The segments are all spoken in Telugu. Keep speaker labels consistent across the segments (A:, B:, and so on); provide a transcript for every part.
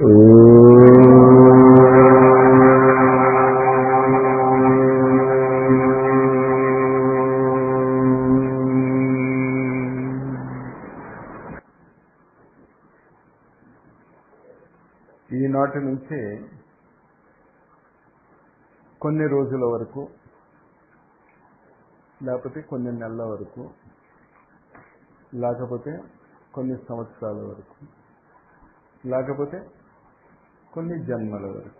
A: ఈనాటి నుంచి కొన్ని రోజుల వరకు లేకపోతే కొన్ని నెలల వరకు లేకపోతే కొన్ని సంవత్సరాల వరకు లేకపోతే కొన్ని జన్మల వరకు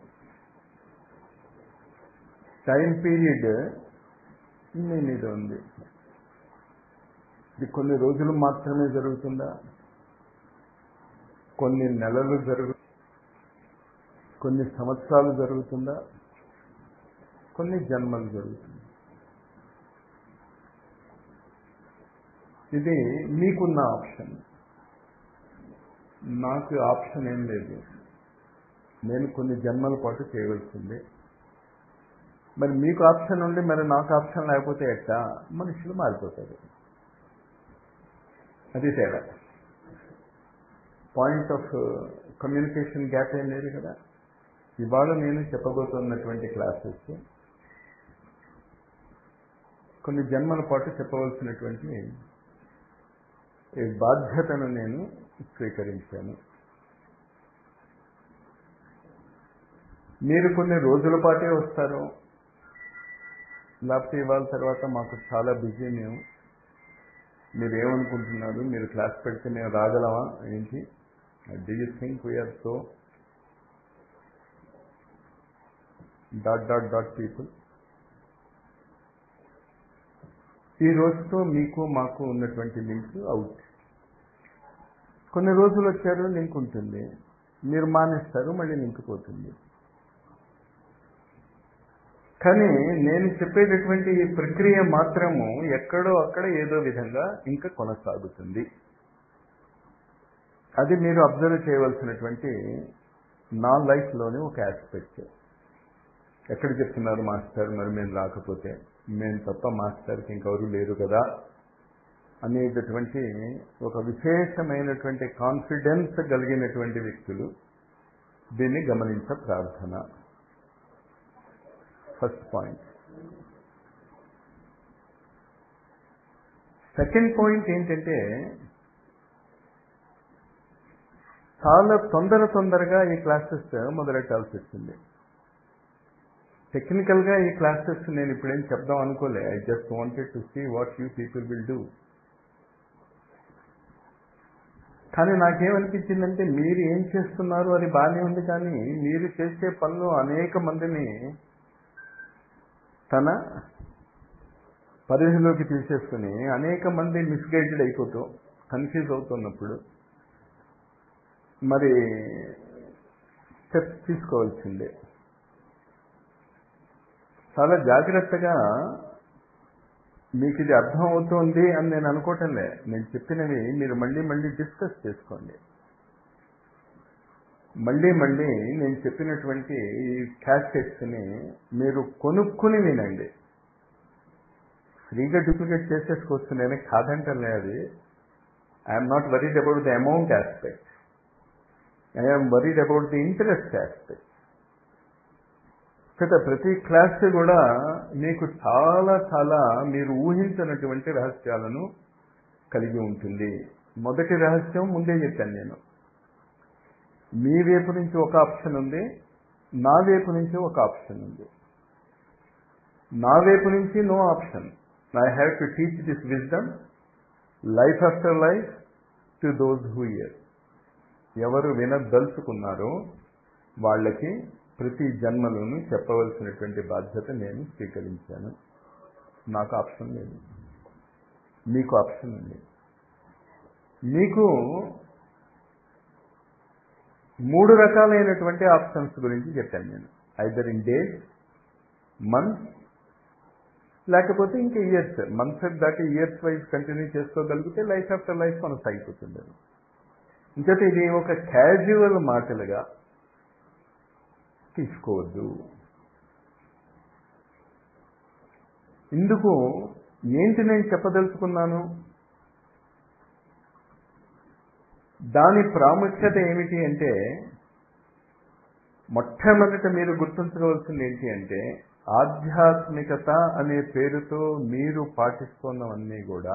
A: టైం పీరియడ్ మీ మీద ఉంది ఇది కొన్ని రోజులు మాత్రమే జరుగుతుందా కొన్ని నెలలు జరుగు కొన్ని సంవత్సరాలు జరుగుతుందా కొన్ని జన్మలు జరుగుతుంది ఇది మీకున్న ఆప్షన్ నాకు ఆప్షన్ ఏం లేదు నేను కొన్ని జన్మల పాటు చేయవలసిందే మరి మీకు ఆప్షన్ ఉండి మరి నాకు ఆప్షన్ లేకపోతే ఎట్టా మనుషులు మారిపోతారు అది తేడా పాయింట్ ఆఫ్ కమ్యూనికేషన్ గ్యాప్ ఏం లేదు కదా ఇవాళ నేను చెప్పబోతున్నటువంటి క్లాసెస్ కొన్ని జన్మల పాటు చెప్పవలసినటువంటి ఈ బాధ్యతను నేను స్వీకరించాను మీరు కొన్ని రోజుల పాటే వస్తారు లేకపోతే ఇవాళ తర్వాత మాకు చాలా బిజీ మేము మీరు ఏమనుకుంటున్నారు మీరు క్లాస్ పెడితే మేము రాగలమా ఏంటి do you think we are so dot dot dot people ఈ రోజుతో మీకు మాకు ఉన్నటువంటి లింక్ అవుట్ కొన్ని రోజులు వచ్చారు లింక్ ఉంటుంది మీరు మానేస్తారు మళ్ళీ లింక్ పోతుంది కానీ నేను చెప్పేటటువంటి ఈ ప్రక్రియ మాత్రము ఎక్కడో అక్కడ ఏదో విధంగా ఇంకా కొనసాగుతుంది అది మీరు అబ్జర్వ్ చేయవలసినటువంటి నా లైఫ్లోని ఒక ఆస్పెక్ట్ ఎక్కడ చెప్తున్నారు మాస్టర్ మరి మేము రాకపోతే మేము తప్ప మాస్టర్కి ఇంకెవరు లేరు కదా అనేటటువంటి ఒక విశేషమైనటువంటి కాన్ఫిడెన్స్ కలిగినటువంటి వ్యక్తులు దీన్ని గమనించ ప్రార్థన ఫస్ట్ పాయింట్ సెకండ్ పాయింట్ ఏంటంటే చాలా తొందర తొందరగా ఈ క్లాసెస్ మొదలెట్టాల్సి వచ్చింది టెక్నికల్గా ఈ క్లాసెస్ నేను ఇప్పుడేం చెప్దాం అనుకోలే I just wanted to see what you people will do కానీ నాకేమనిపించిందంటే మీరు ఏం చేస్తున్నారు అది బాగానే ఉంది కానీ మీరు చేసే పనులు అనేక మందిని తన పరిధిలోకి తీసేసుకుని అనేక మంది మిస్గైడెడ్ అయిపోతూ కన్ఫ్యూజ్ అవుతున్నప్పుడు మరి స్టెప్స్ తీసుకోవాల్సిందే చాలా జాగ్రత్తగా మీకు ఇది అర్థం అవుతోంది అని నేను అనుకోవటంలే నేను చెప్పినవి మీరు మళ్ళీ మళ్ళీ డిస్కస్ చేసుకోండి మళ్ళీ మళ్ళీ నేను చెప్పినటువంటి ఈ క్యాసెట్స్ని మీరు కొనుక్కుని వినండి ఫ్రీగా డూప్లికేట్ చేసేసుకోవచ్చు నేను కాదంటలే అది I'm not worried about the amount aspect I'm worried about the interest aspect కదా ప్రతి క్లాస్ కూడా మీకు చాలా చాలా మీరు ఊహించినటువంటి రహస్యాలను కలిగి ఉంటుంది మొదటి రహస్యం ముందే చెప్పాను నేను మీ వైపు నుంచి ఒక ఆప్షన్ ఉంది నా వైపు నుంచి ఒక ఆప్షన్ ఉంది నా వైపు నుంచి no option I have to teach this wisdom life after life to those who hear ఎవరు వినదలుచుకున్నారో వాళ్ళకి ప్రతి జన్మలోనూ చెప్పవలసినటువంటి బాధ్యత నేను స్వీకరించాను నాకు ఆప్షన్ లేదు మీకు ఆప్షన్ ఉంది మీకు మూడు రకాలైనటువంటి ఆప్షన్స్ గురించి చెప్పాను నేను ఐదర్ ఇన్ డేస్ మంత్స్ లేకపోతే ఇంకా ఇయర్స్ మంత్స్ దాటి ఇయర్స్ వైజ్ కంటిన్యూ చేసుకోగలిగితే లైఫ్ ఆఫ్టర్ లైఫ్ కొనసాగిపోతుంది అది ఇంకైతే ఇది ఒక క్యాజువల్ మాటలుగా తీసుకోవద్దు ఇందుకు ఏంటి నేను చెప్పదలుచుకున్నాను దాని ప్రాముఖ్యత ఏమిటి అంటే మొట్టమొదట మీరు గుర్తుంచుకోవాల్సింది ఏంటి అంటే ఆధ్యాత్మికత అనే పేరుతో మీరు పాటిస్తున్నవన్నీ కూడా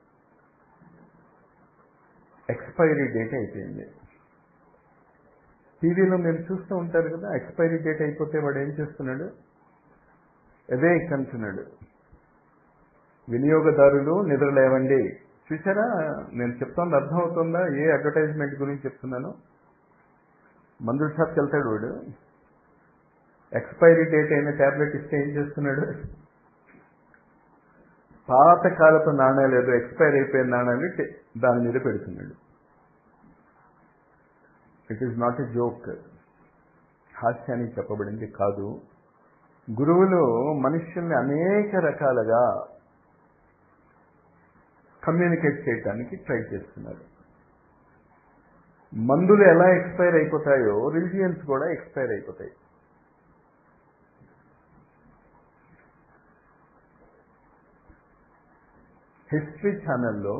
A: ఎక్స్పైరీ డేట్ అయిపోయింది టీవీలో మీరు చూస్తూ ఉంటారు కదా ఎక్స్పైరీ డేట్ అయిపోతే వాడు ఏం చేస్తున్నాడు అదే కంటున్నాడు వినియోగదారులు నిద్రలేవండి చూసారా నేను చెప్తాను అర్థమవుతుందా ఏ అడ్వర్టైజ్మెంట్ గురించి చెప్తున్నాను మందుల షాప్కి వెళ్తాడు వాడు ఎక్స్పైరీ డేట్ అయిన ట్యాబ్లెట్ ఇస్తే ఏం చేస్తున్నాడు పాత కాలపు నాణ్యాలు ఏదో ఎక్స్పైర్ అయిపోయిన నాణ్యాలు దాని మీద పెడుతున్నాడు it is not a joke హాస్యానికి చెప్పబడింది కాదు గురువులు మనుష్యుల్ని అనేక రకాలుగా కమ్యూనికేట్ చేయడానికి ట్రై చేస్తున్నారు మందులు ఎలా ఎక్స్పైర్ అయిపోతాయో రిలిజియన్స్ కూడా ఎక్స్పైర్ అయిపోతాయి హిస్టరీ ఛానల్లో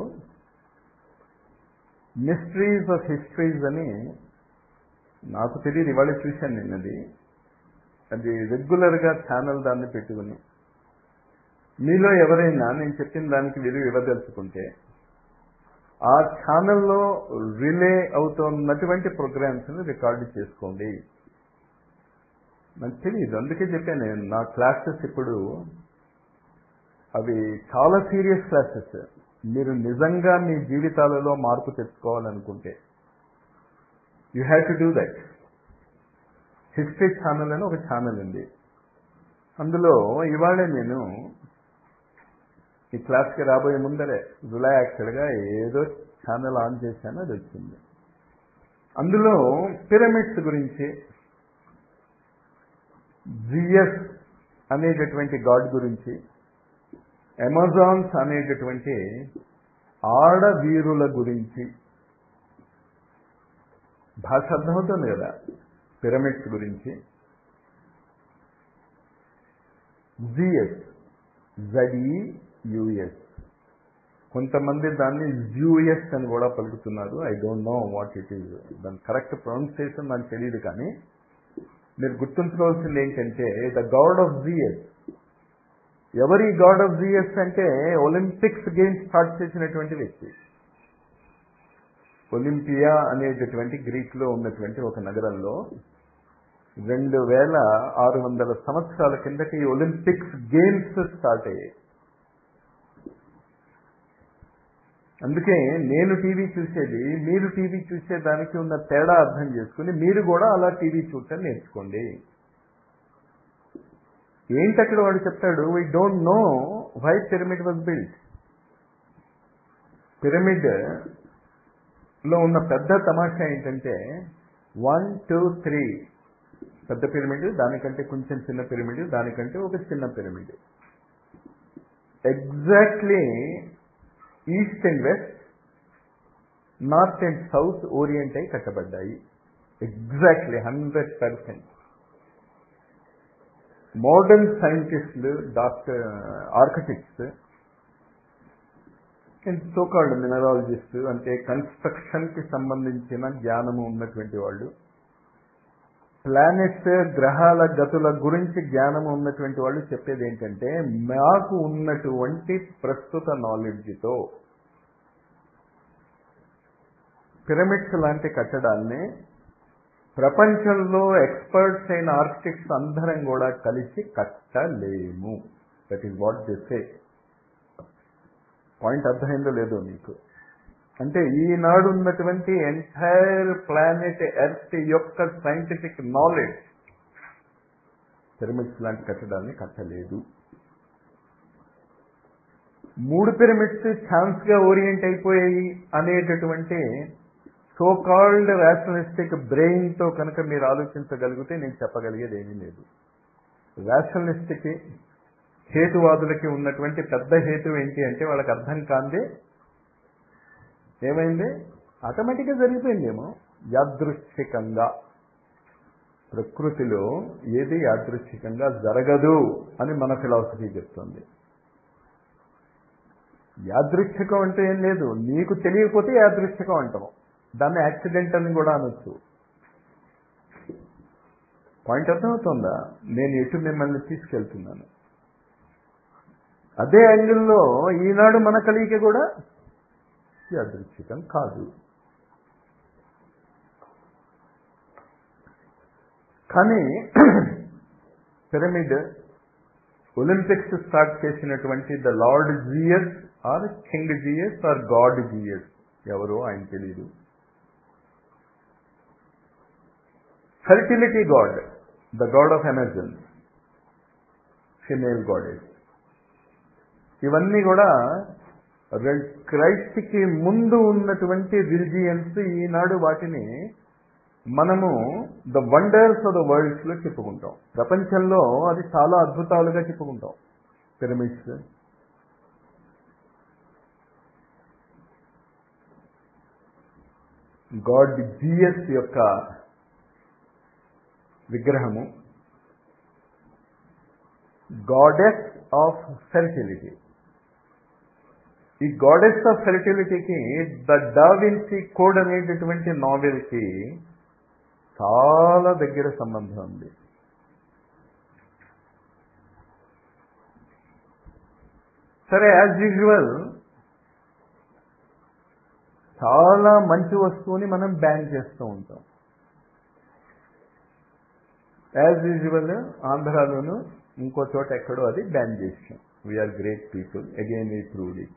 A: మిస్టరీస్ ఆఫ్ హిస్టరీస్ అని నాకు తెలియదు ఇవాళ చూశాను నిన్నది అది రెగ్యులర్గా ఛానల్ దాన్ని పెట్టుకుని మీలో ఎవరైనా నేను చెప్పిన దానికి విలువ ఇవ్వదలుచుకుంటే ఆ ఛానల్లో రిలే అవుతున్నటువంటి ప్రోగ్రామ్స్ని రికార్డు చేసుకోండి నాకు తెలియదు అందుకే చెప్పాను నేను నా క్లాసెస్ ఇప్పుడు అవి చాలా సీరియస్ క్లాసెస్ మీరు నిజంగా మీ జీవితాలలో మార్పు తెచ్చుకోవాలనుకుంటే you have to do that history channel అని ఒక ఛానల్ ఉంది అందులో ఇవాళే నేను ఈ క్లాస్కి రాబోయే ముందరే రిలాక్స్డ్గా ఏదో ఛానల్ ఆన్ చేశాను అది వచ్చింది అందులో పిరమిడ్స్ గురించి జిఎస్ అనేటటువంటి గాడ్ గురించి అమెజాన్స్ అనేటటువంటి ఆడవీరుల గురించి భాష అర్థమవుతుంది కదా పిరమిడ్స్ గురించి జిఎస్ జడియుఎస్ కొంతమంది దాన్ని జ్యూఎస్ అని కూడా పలుకుతున్నారు I don't know what it is దాని కరెక్ట్ ప్రొనౌన్సియేషన్ నాకు తెలియదు కానీ మీరు గుర్తుంచుకోవాల్సింది ఏంటంటే ద గాడ్ ఆఫ్ జిఎస్ ఎవరి గాడ్ ఆఫ్ జిఎస్ అంటే ఒలింపిక్స్ గేమ్స్ స్టార్ట్ చేసినటువంటి వ్యక్తి ఒలింపియా అనేటటువంటి గ్రీక్లో ఉన్నటువంటి ఒక నగరంలో రెండు వేల ఆరు వందల సంవత్సరాల కిందకి ఈ ఒలింపిక్స్ గేమ్స్ స్టార్ట్ అయ్యాయి అందుకే నేను టీవీ చూసేది మీరు టీవీ చూసేదానికి ఉన్న తేడా అర్థం చేసుకుని మీరు కూడా అలా టీవీ చూడటం నేర్చుకోండి ఏంటి అక్కడ వాడు చెప్తాడు we don't know why pyramid was build pyramid లో ఉన్న పెద్ద తమాషా ఏంటంటే వన్ టూ త్రీ పెద్ద పిరమిడ్ దానికంటే కొంచెం చిన్న పిరమిడ్ దానికంటే ఒక చిన్న pyramid exactly east and west north and south orient అయి కట్టబడ్డాయి ఎగ్జాక్ట్లీ హండ్రెడ్ పర్సెంట్ మోడర్న్ సైంటిస్టులు doctor architects and so called mineralogist అంటే కన్స్ట్రక్షన్కి సంబంధించిన జ్ఞానము ఉన్నటువంటి వాళ్ళు ప్లానెట్స్ గ్రహాల గతుల గురించి జ్ఞానం ఉన్నటువంటి వాళ్ళు చెప్పేది ఏంటంటే మాకు ఉన్నటువంటి ప్రస్తుత నాలెడ్జ్తో పిరమిడ్స్ లాంటి కట్టడాన్ని ప్రపంచంలో ఎక్స్పర్ట్స్ అయిన ఆర్కిటెక్ట్స్ అందరం కూడా కలిసి కట్టలేము that is what they say point అర్థమైందో లేదో మీకు అంటే ఈనాడు ఉన్నటువంటి ఎంటైర్ ప్లానెట్ ఎర్త్ యొక్క సైంటిఫిక్ నాలెడ్జ్ పిరమిడ్స్ లాంటి కట్టడాన్ని కట్టలేదు మూడు పిరమిడ్స్ ఛాన్స్ గా ఓరియంట్ అయిపోయాయి అనేటటువంటి సో కాల్డ్ రేషనలిస్టిక్ బ్రెయిన్ తో కనుక మీరు ఆలోచించగలిగితే నేను చెప్పగలిగేది ఏమీ లేదు రేషనలిస్టిక్ హేతువాదులకి ఉన్నటువంటి పెద్ద హేతు ఏంటి అంటే వాళ్ళకి అర్థం కాంది ఏమైంది ఆటోమేటిక్గా జరిగిపోయిందేమో యాదృచ్ఛికంగా ప్రకృతిలో ఏది యాదృచ్ఛికంగా జరగదు అని మన ఫిలాసఫీ చెప్తుంది యాదృచ్ఛికం అంటే ఏం లేదు నీకు తెలియకపోతే యాదృచ్ఛికం అంటాం దాన్ని యాక్సిడెంట్ అని కూడా అనొచ్చు పాయింట్ అర్థమవుతుందా నేను ఎటు మిమ్మల్ని తీసుకెళ్తున్నాను అదే యాంగిల్లో ఈనాడు మన కలిగిక కూడా యాదృచ్ఛికం కాదు కానీ పిరమిడ్ ఒలింపిక్స్ స్టార్ట్ చేసినటువంటి the lord Zeus or king Zeus or god Zeus ఎవరో ఆయన తెలియదు fertility god the god of emergence female goddess ఇవన్నీ కూడా క్రైస్ట్కి ముందు ఉన్నటువంటి రిలిజియన్స్ ఈనాడు వాటిని మనము the wonders of the worlds లో చెప్పుకుంటాం ప్రపంచంలో అది చాలా అద్భుతాలుగా చెప్పుకుంటాం పిరమిడ్స్ గాడ్ జిఎస్ యొక్క విగ్రహము గాడెస్ ఆఫ్ ఫెర్టిలిటీ ఈ గాడెస్ ఆఫ్ ఫెర్టిలిటీకి ద డావిన్సీ కోడ్ అనేటటువంటి నావెల్కి చాలా దగ్గర సంబంధం ఉంది సరే యాజ్ యూజువల్ చాలా మంచి వస్తువుని మనం బ్యాన్ చేస్తూ ఉంటాం యాజ్ యూజువల్ ఆంధ్రాలోను ఇంకో చోట ఎక్కడో అది బ్యాన్ చేసాం we are great people again we prove it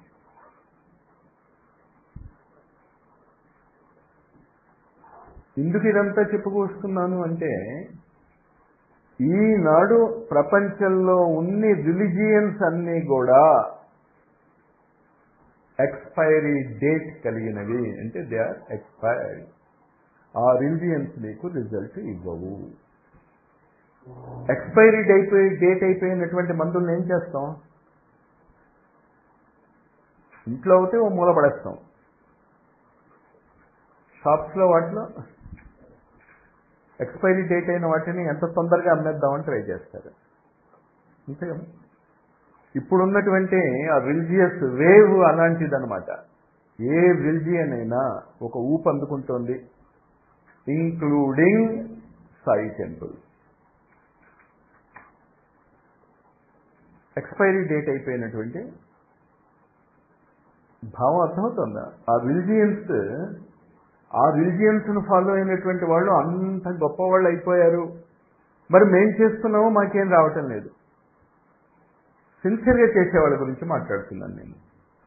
A: ఎందుకు ఇదంతా చెప్పుకొస్తున్నాను అంటే ఈనాడు ప్రపంచంలో ఉన్ని రిలిజియన్స్ అన్నీ కూడా ఎక్స్పైరీ డేట్ కలిగినవి అంటే దే ఆర్ ఎక్స్పైర్డ్ ఆ రిలిజియన్స్ మీకు రిజల్ట్ ఇవ్వవు ఎక్స్పైరీ డేట్ డేట్ అయిపోయినటువంటి మందులను ఏం చేస్తాం ఇంట్లో ఒకటి ఓ మూల పడేస్తాం షాప్స్లో వాటిలో ఎక్స్పైరీ డేట్ అయిన వాటిని ఎంత తొందరగా అమ్మేద్దామని ట్రై చేస్తారు అంతే కదా ఇప్పుడున్నటువంటి ఆ రిలీజియస్ వేవ్ అలాంటిదనమాట ఏ రిలిజియన్ అయినా ఒక ఊపు అందుకుంటోంది including Sai temple expiry date అయిపోయినటువంటి భావం అర్థమవుతుందా ఆ రిలిజియన్స్ ఆ రిలిజియన్స్ను ఫాలో అయినటువంటి వాళ్ళు అంత గొప్పవాళ్ళు అయిపోయారు మరి మేం చేస్తున్నామో మాకేం రావటం లేదు సిన్సియర్గా చేసేవాళ్ళ గురించి మాట్లాడుతున్నాను నేను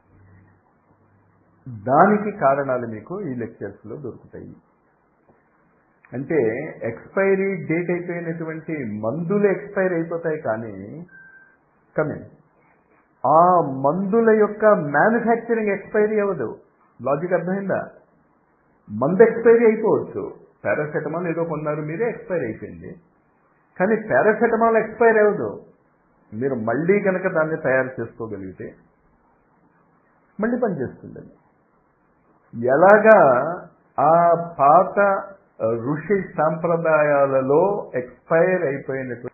A: దానికి కారణాలు మీకు ఈ లెక్చర్స్లో దొరుకుతాయి అంటే ఎక్స్పైరీ డేట్ అయిపోయినటువంటి మందులు ఎక్స్పైర్ అయిపోతాయి కానీ కమింగ్ ఆ మందుల యొక్క మ్యానుఫ్యాక్చరింగ్ ఎక్స్పైరీ అవ్వదు లాజిక్ అర్థమైందా మందు ఎక్స్పైరీ అయిపోవచ్చు పారాసెటమాల్ ఏదో కొన్నారు మీరే ఎక్స్పైర్ అయిపోయింది కానీ పారాసెటమాల్ ఎక్స్పైర్ అవ్వదు మీరు మళ్ళీ కనుక దాన్ని తయారు చేసుకోగలిగితే మళ్ళీ పనిచేస్తుంది ఎలాగా ఆ పాత ఋషి సాంప్రదాయాలలో ఎక్స్పైర్ అయిపోయినటువంటి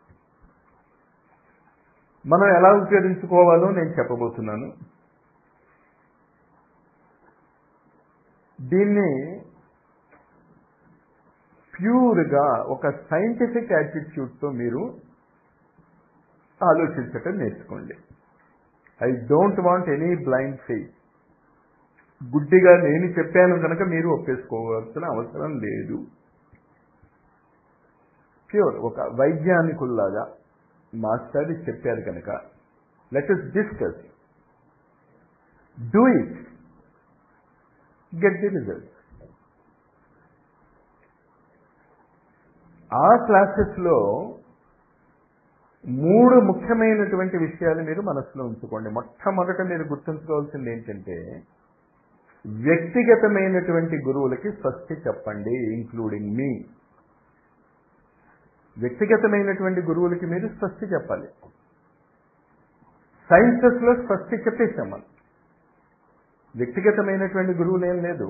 A: మనం ఎలా ఉపయోగించుకోవాలో నేను చెప్పబోతున్నాను దీన్ని ప్యూర్గా ఒక సైంటిఫిక్ యాటిట్యూడ్తో మీరు ఆలోచించటం నేర్చుకోండి I don't want any blind faith గుడ్డిగా నేను చెప్పాను కనుక మీరు ఒప్పేసుకోవాల్సిన అవసరం లేదు ప్యూర్ ఒక వైజ్ఞానికుల్లాగా మాస్టర్ చెప్పారు కనుక let us discuss do it get the result ఆ క్లాసెస్లో మూడు ముఖ్యమైనటువంటి విషయాలు మీరు మనసులో ఉంచుకోండి మొట్టమొదట మీరు గుర్తుంచుకోవాల్సింది ఏంటంటే వ్యక్తిగతమైనటువంటి గురువులకి స్వస్తి చెప్పండి ఇంక్లూడింగ్ మీ వ్యక్తిగతమైనటువంటి గురువులకి మీరు స్వస్తి చెప్పాలి సైన్సెస్లో స్వస్తి చెప్పేసాం మనం వ్యక్తిగతమైనటువంటి గురువులు ఏం లేదు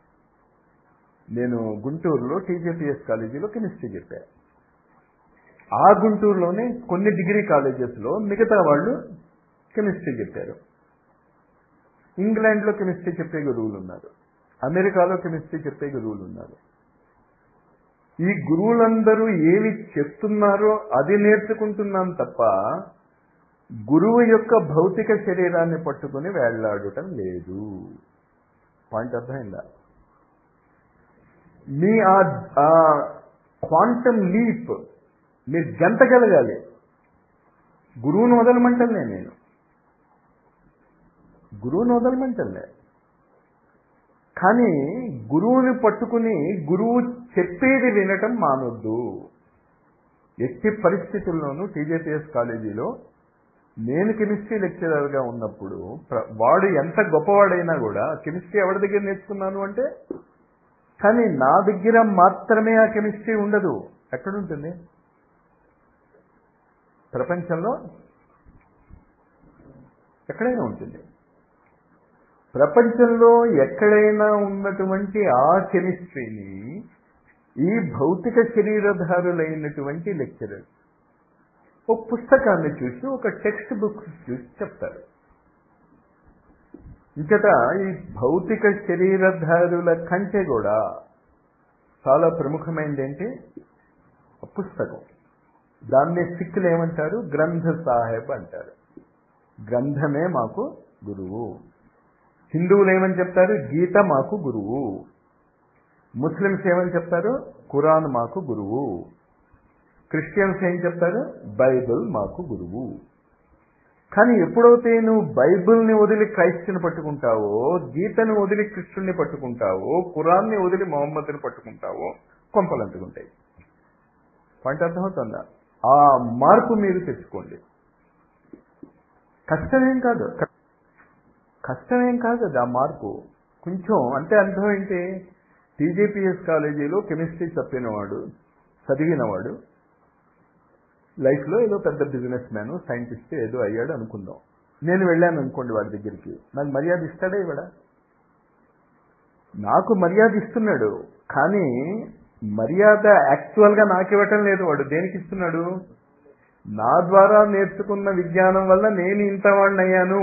A: నేను గుంటూరులో టీజేపీఎస్ కాలేజీలో కెమిస్ట్రీ చెప్పా ఆ గుంటూరులోనే కొన్ని డిగ్రీ కాలేజెస్లో మిగతా వాళ్ళు కెమిస్ట్రీ చెప్పారు ఇంగ్లాండ్లో కెమిస్ట్రీ చెప్పే గురువులు ఉన్నారు అమెరికాలో కెమిస్ట్రీ చెప్పే గురువులు ఉన్నారు ఈ గురువులందరూ ఏమి చెప్తున్నారో అది నేర్చుకుంటున్నాం తప్ప గురువు యొక్క భౌతిక శరీరాన్ని పట్టుకుని వేళ్లాడటం లేదు పాయింట్ అర్థమైందా మీ ఆ క్వాంటమ్ లీప్ మీరు గెంతగలగాలి గురువును వదలమంటలే నేను గురువును వదలమంటలే కానీ గురువుని పట్టుకుని గురువు చెప్పేది వినటం మానొద్దు ఎట్టి పరిస్థితుల్లోనూ టీజేపీఎస్ కాలేజీలో నేను కెమిస్ట్రీ లెక్చరర్గా ఉన్నప్పుడు వాడు ఎంత గొప్పవాడైనా కూడా కెమిస్ట్రీ ఎవరి దగ్గర నేర్చుకున్నాను అంటే కానీ నా దగ్గర మాత్రమే ఆ కెమిస్ట్రీ ఉండదు ఎక్కడుంటుంది ప్రపంచంలో ఎక్కడైనా ఉంటుంది ప్రపంచంలో ఎక్కడైనా ఉన్నటువంటి ఆ కెమిస్ట్రీని ఈ భౌతిక శరీరధారులైనటువంటి లెక్చరర్ ఒక పుస్తకాన్ని చూసి ఒక టెక్స్ట్ బుక్ చూసి చెప్తారు ఇంకట ఈ భౌతిక శరీరధారుల కంటే కూడా చాలా ప్రముఖమైనది ఏంటి పుస్తకం దాన్ని సిక్కులు ఏమంటారు గ్రంథ సాహెబ్ అంటారు గ్రంథమే మాకు గురువు హిందువులు ఏమని చెప్తారు గీత మాకు గురువు ముస్లిమ్స్ ఏమని చెప్తారు ఖురాన్ మాకు గురువు క్రిస్టియన్స్ ఏం చెప్తారు బైబిల్ మాకు గురువు కానీ ఎప్పుడైతే నువ్వు బైబిల్ని వదిలి క్రైస్తుని పట్టుకుంటావో గీతను వదిలి కృష్ణుని పట్టుకుంటావో ఖురాన్ని వదిలి మొహమ్మద్ని పట్టుకుంటావో కొంపలు అంటుకుంటాయి పాయింట్ అర్థమవుతుందా ఆ మార్పు మీరు తెచ్చుకోండి కష్టమేం కాదు కష్టమేం కాదు అది ఆ మార్పు కొంచెం అంటే అర్థం ఏంటి టీజేపీఎస్ కాలేజీలో కెమిస్ట్రీ చెప్పినవాడు చదివినవాడు లైఫ్లో ఏదో పెద్ద బిజినెస్ మ్యాన్ సైంటిస్ట్ ఏదో అయ్యాడు అనుకుందాం నేను వెళ్ళాను అనుకోండి వాడి దగ్గరికి నాకు మర్యాద ఇస్తాడా ఇవాడ నాకు మర్యాద ఇస్తున్నాడు కానీ మర్యాద యాక్చువల్గా నాకు ఇవ్వటం లేదు వాడు దేనికి ఇస్తున్నాడు నా ద్వారా నేర్చుకున్న విజ్ఞానం వల్ల నేను ఇంత వాడిని అయ్యాను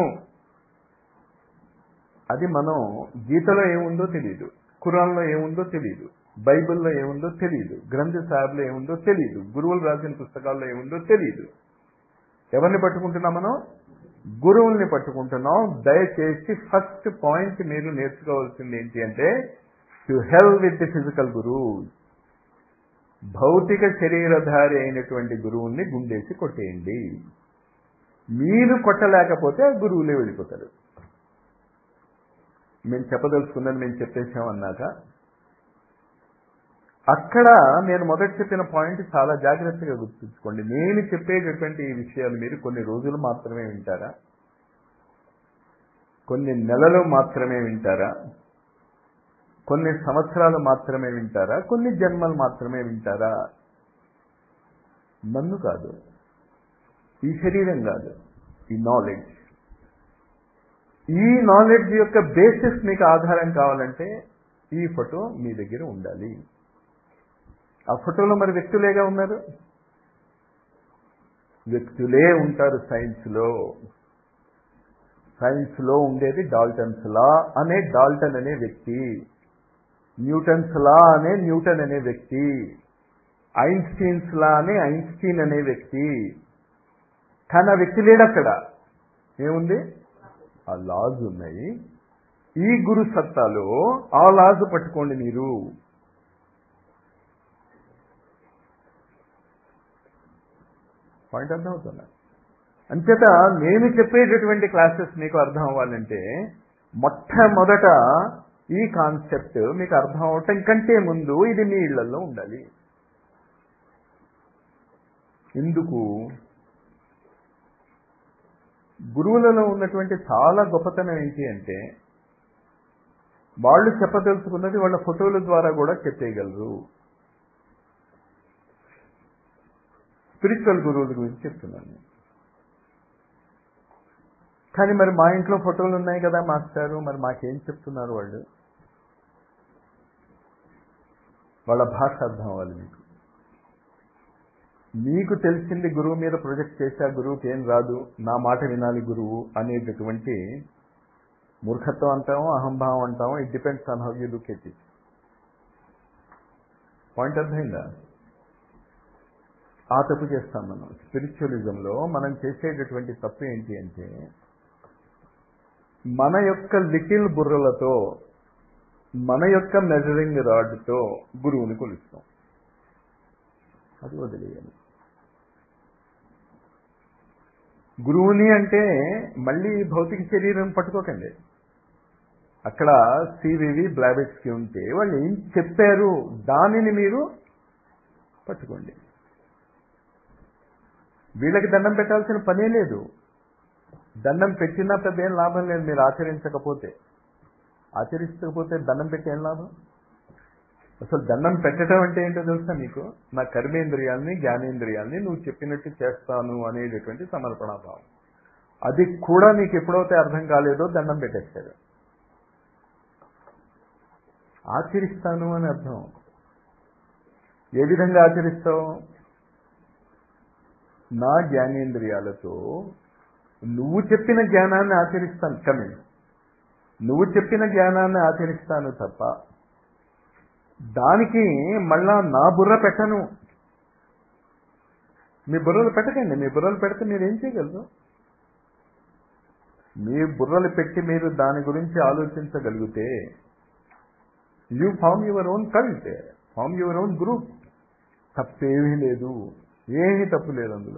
A: అది మనం గీతలో ఏముందో తెలియదు ఖురాన్లో ఏముందో తెలియదు బైబిల్లో ఏముందో తెలియదు గ్రంథ సాహెబ్లో ఏముందో తెలియదు గురువులు రాసిన పుస్తకాల్లో ఏముందో తెలియదు ఎవరిని పట్టుకుంటున్నాం మనం గురువుల్ని పట్టుకుంటున్నాం దయచేసి ఫస్ట్ పాయింట్ మీరు నేర్చుకోవాల్సింది ఏంటి అంటే to help with the physical guru భౌతిక శరీరధారి అయినటువంటి గురువుల్ని గుండేసి కొట్టేయండి మీరు కొట్టలేకపోతే ఆ గురువులే వెళ్ళిపోతారు మేము చెప్పదలుచుకున్నది మేము చెప్పేసాం అన్నాక అక్కడ నేను మొదట చెప్పిన పాయింట్ చాలా జాగ్రత్తగా గుర్తుంచుకోండి నేను చెప్పేటటువంటి ఈ విషయాలు మీరు కొన్ని రోజులు మాత్రమే వింటారా కొన్ని నెలలు మాత్రమే వింటారా కొన్ని సంవత్సరాలు మాత్రమే వింటారా కొన్ని జన్మలు మాత్రమే వింటారా నన్ను కాదు ఈ శరీరం కాదు ఈ నాలెడ్జ్ ఈ నాలెడ్జ్ యొక్క బేసిస్ మీకు ఆధారం కావాలంటే ఈ ఫోటో మీ దగ్గర ఉండాలి ఆ ఫోటోలో మరి వ్యక్తులేగా ఉన్నారు వ్యక్తులే ఉంటారు సైన్స్లో సైన్స్లో ఉండేది డాల్టన్స్ లా అనే డాల్టన్ అనే వ్యక్తి న్యూటన్స్ లా అనే న్యూటన్ అనే వ్యక్తి ఐన్స్టీన్స్ లా అనే ఐన్స్టీన్ అనే వ్యక్తి కానీ ఆ వ్యక్తి లేడు అక్కడ ఏముంది ఆ లాజ్ ఉన్నాయి ఈ గురు సత్తాలో ఆ లాజ్ పట్టుకోండి మీరు పాయింట్ అర్థం అవుతుందా అంచేత నేను చెప్పేటటువంటి క్లాసెస్ మీకు అర్థం అవ్వాలంటే మొట్టమొదట ఈ కాన్సెప్ట్ మీకు అర్థం అవటం కంటే ముందు ఇది మీ ఇళ్లలో ఉండాలి ఎందుకు గురువులలో ఉన్నటువంటి చాలా గొప్పతనం ఏంటి అంటే వాళ్ళు చెప్పదలుచుకున్నది వాళ్ళ ఫోటోల ద్వారా కూడా చెప్పేయగలరు స్పిరిచువల్ గురువుల గురించి చెప్తున్నాను కానీ మరి మా ఇంట్లో ఫోటోలు ఉన్నాయి కదా మాస్టారు మరి మాకేం చెప్తున్నారు వాళ్ళు వాళ్ళ భాష అర్థం అవ్వాలి మీకు మీకు తెలిసింది గురువు మీద ప్రొజెక్ట్ చేశా గురువుకి ఏం రాదు నా మాట వినాలి గురువు అనేటటువంటి మూర్ఖత్వం అంటాము అహంభావం అంటాము it depends on how you look at it point అర్థమైందా ఆ తప్పు చేస్తాం మనం స్పిరిచువలిజంలో మనం చేసేటటువంటి తప్పు ఏంటి అంటే మన యొక్క లిటిల్ బుర్రలతో మన యొక్క మెజరింగ్ రాడ్తో గురువుని కొలుస్తాం అది వదిలేయాలి గురువుని అంటే మళ్ళీ భౌతిక శరీరం పట్టుకోకండి అక్కడ సివివి బ్లాబెట్స్కి ఉంటే వాళ్ళు ఏం చెప్పారు దానిని మీరు పట్టుకోండి వీళ్ళకి దండం పెట్టాల్సిన పనే లేదు దండం పెట్టినా పెద్ద ఏం లాభం లేదు మీరు ఆచరించకపోతే ఆచరించకపోతే దండం పెట్టి ఏం లాభం అసలు దండం పెట్టడం అంటే ఏంటో తెలుసా నీకు నా కర్మేంద్రియాల్ని జ్ఞానేంద్రియాల్ని నువ్వు చెప్పినట్టు చేస్తాను అనేటటువంటి సమర్పణాభావం అది కూడా నీకు ఎప్పుడైతే అర్థం కాలేదో దండం పెట్టేస్తాడు ఆచరిస్తాను అని అర్థం ఏ విధంగా ఆచరిస్తావు నా జ్ఞానేంద్రియాలతో నువ్వు చెప్పిన జ్ఞానాన్ని ఆచరిస్తాను కమింగ్ నువ్వు చెప్పిన జ్ఞానాన్ని ఆచరిస్తాను తప్ప దానికి మళ్ళా నా బుర్ర పెట్టను మీ బుర్రలు పెట్టకండి మీ బుర్రలు పెడితే మీరు ఏం చేయగలరు మీ బుర్రలు పెట్టి మీరు దాని గురించి ఆలోచించగలిగితే you form your own cult form your own group తప్పేమీ లేదు ఏమీ తప్పు లేదు అందులో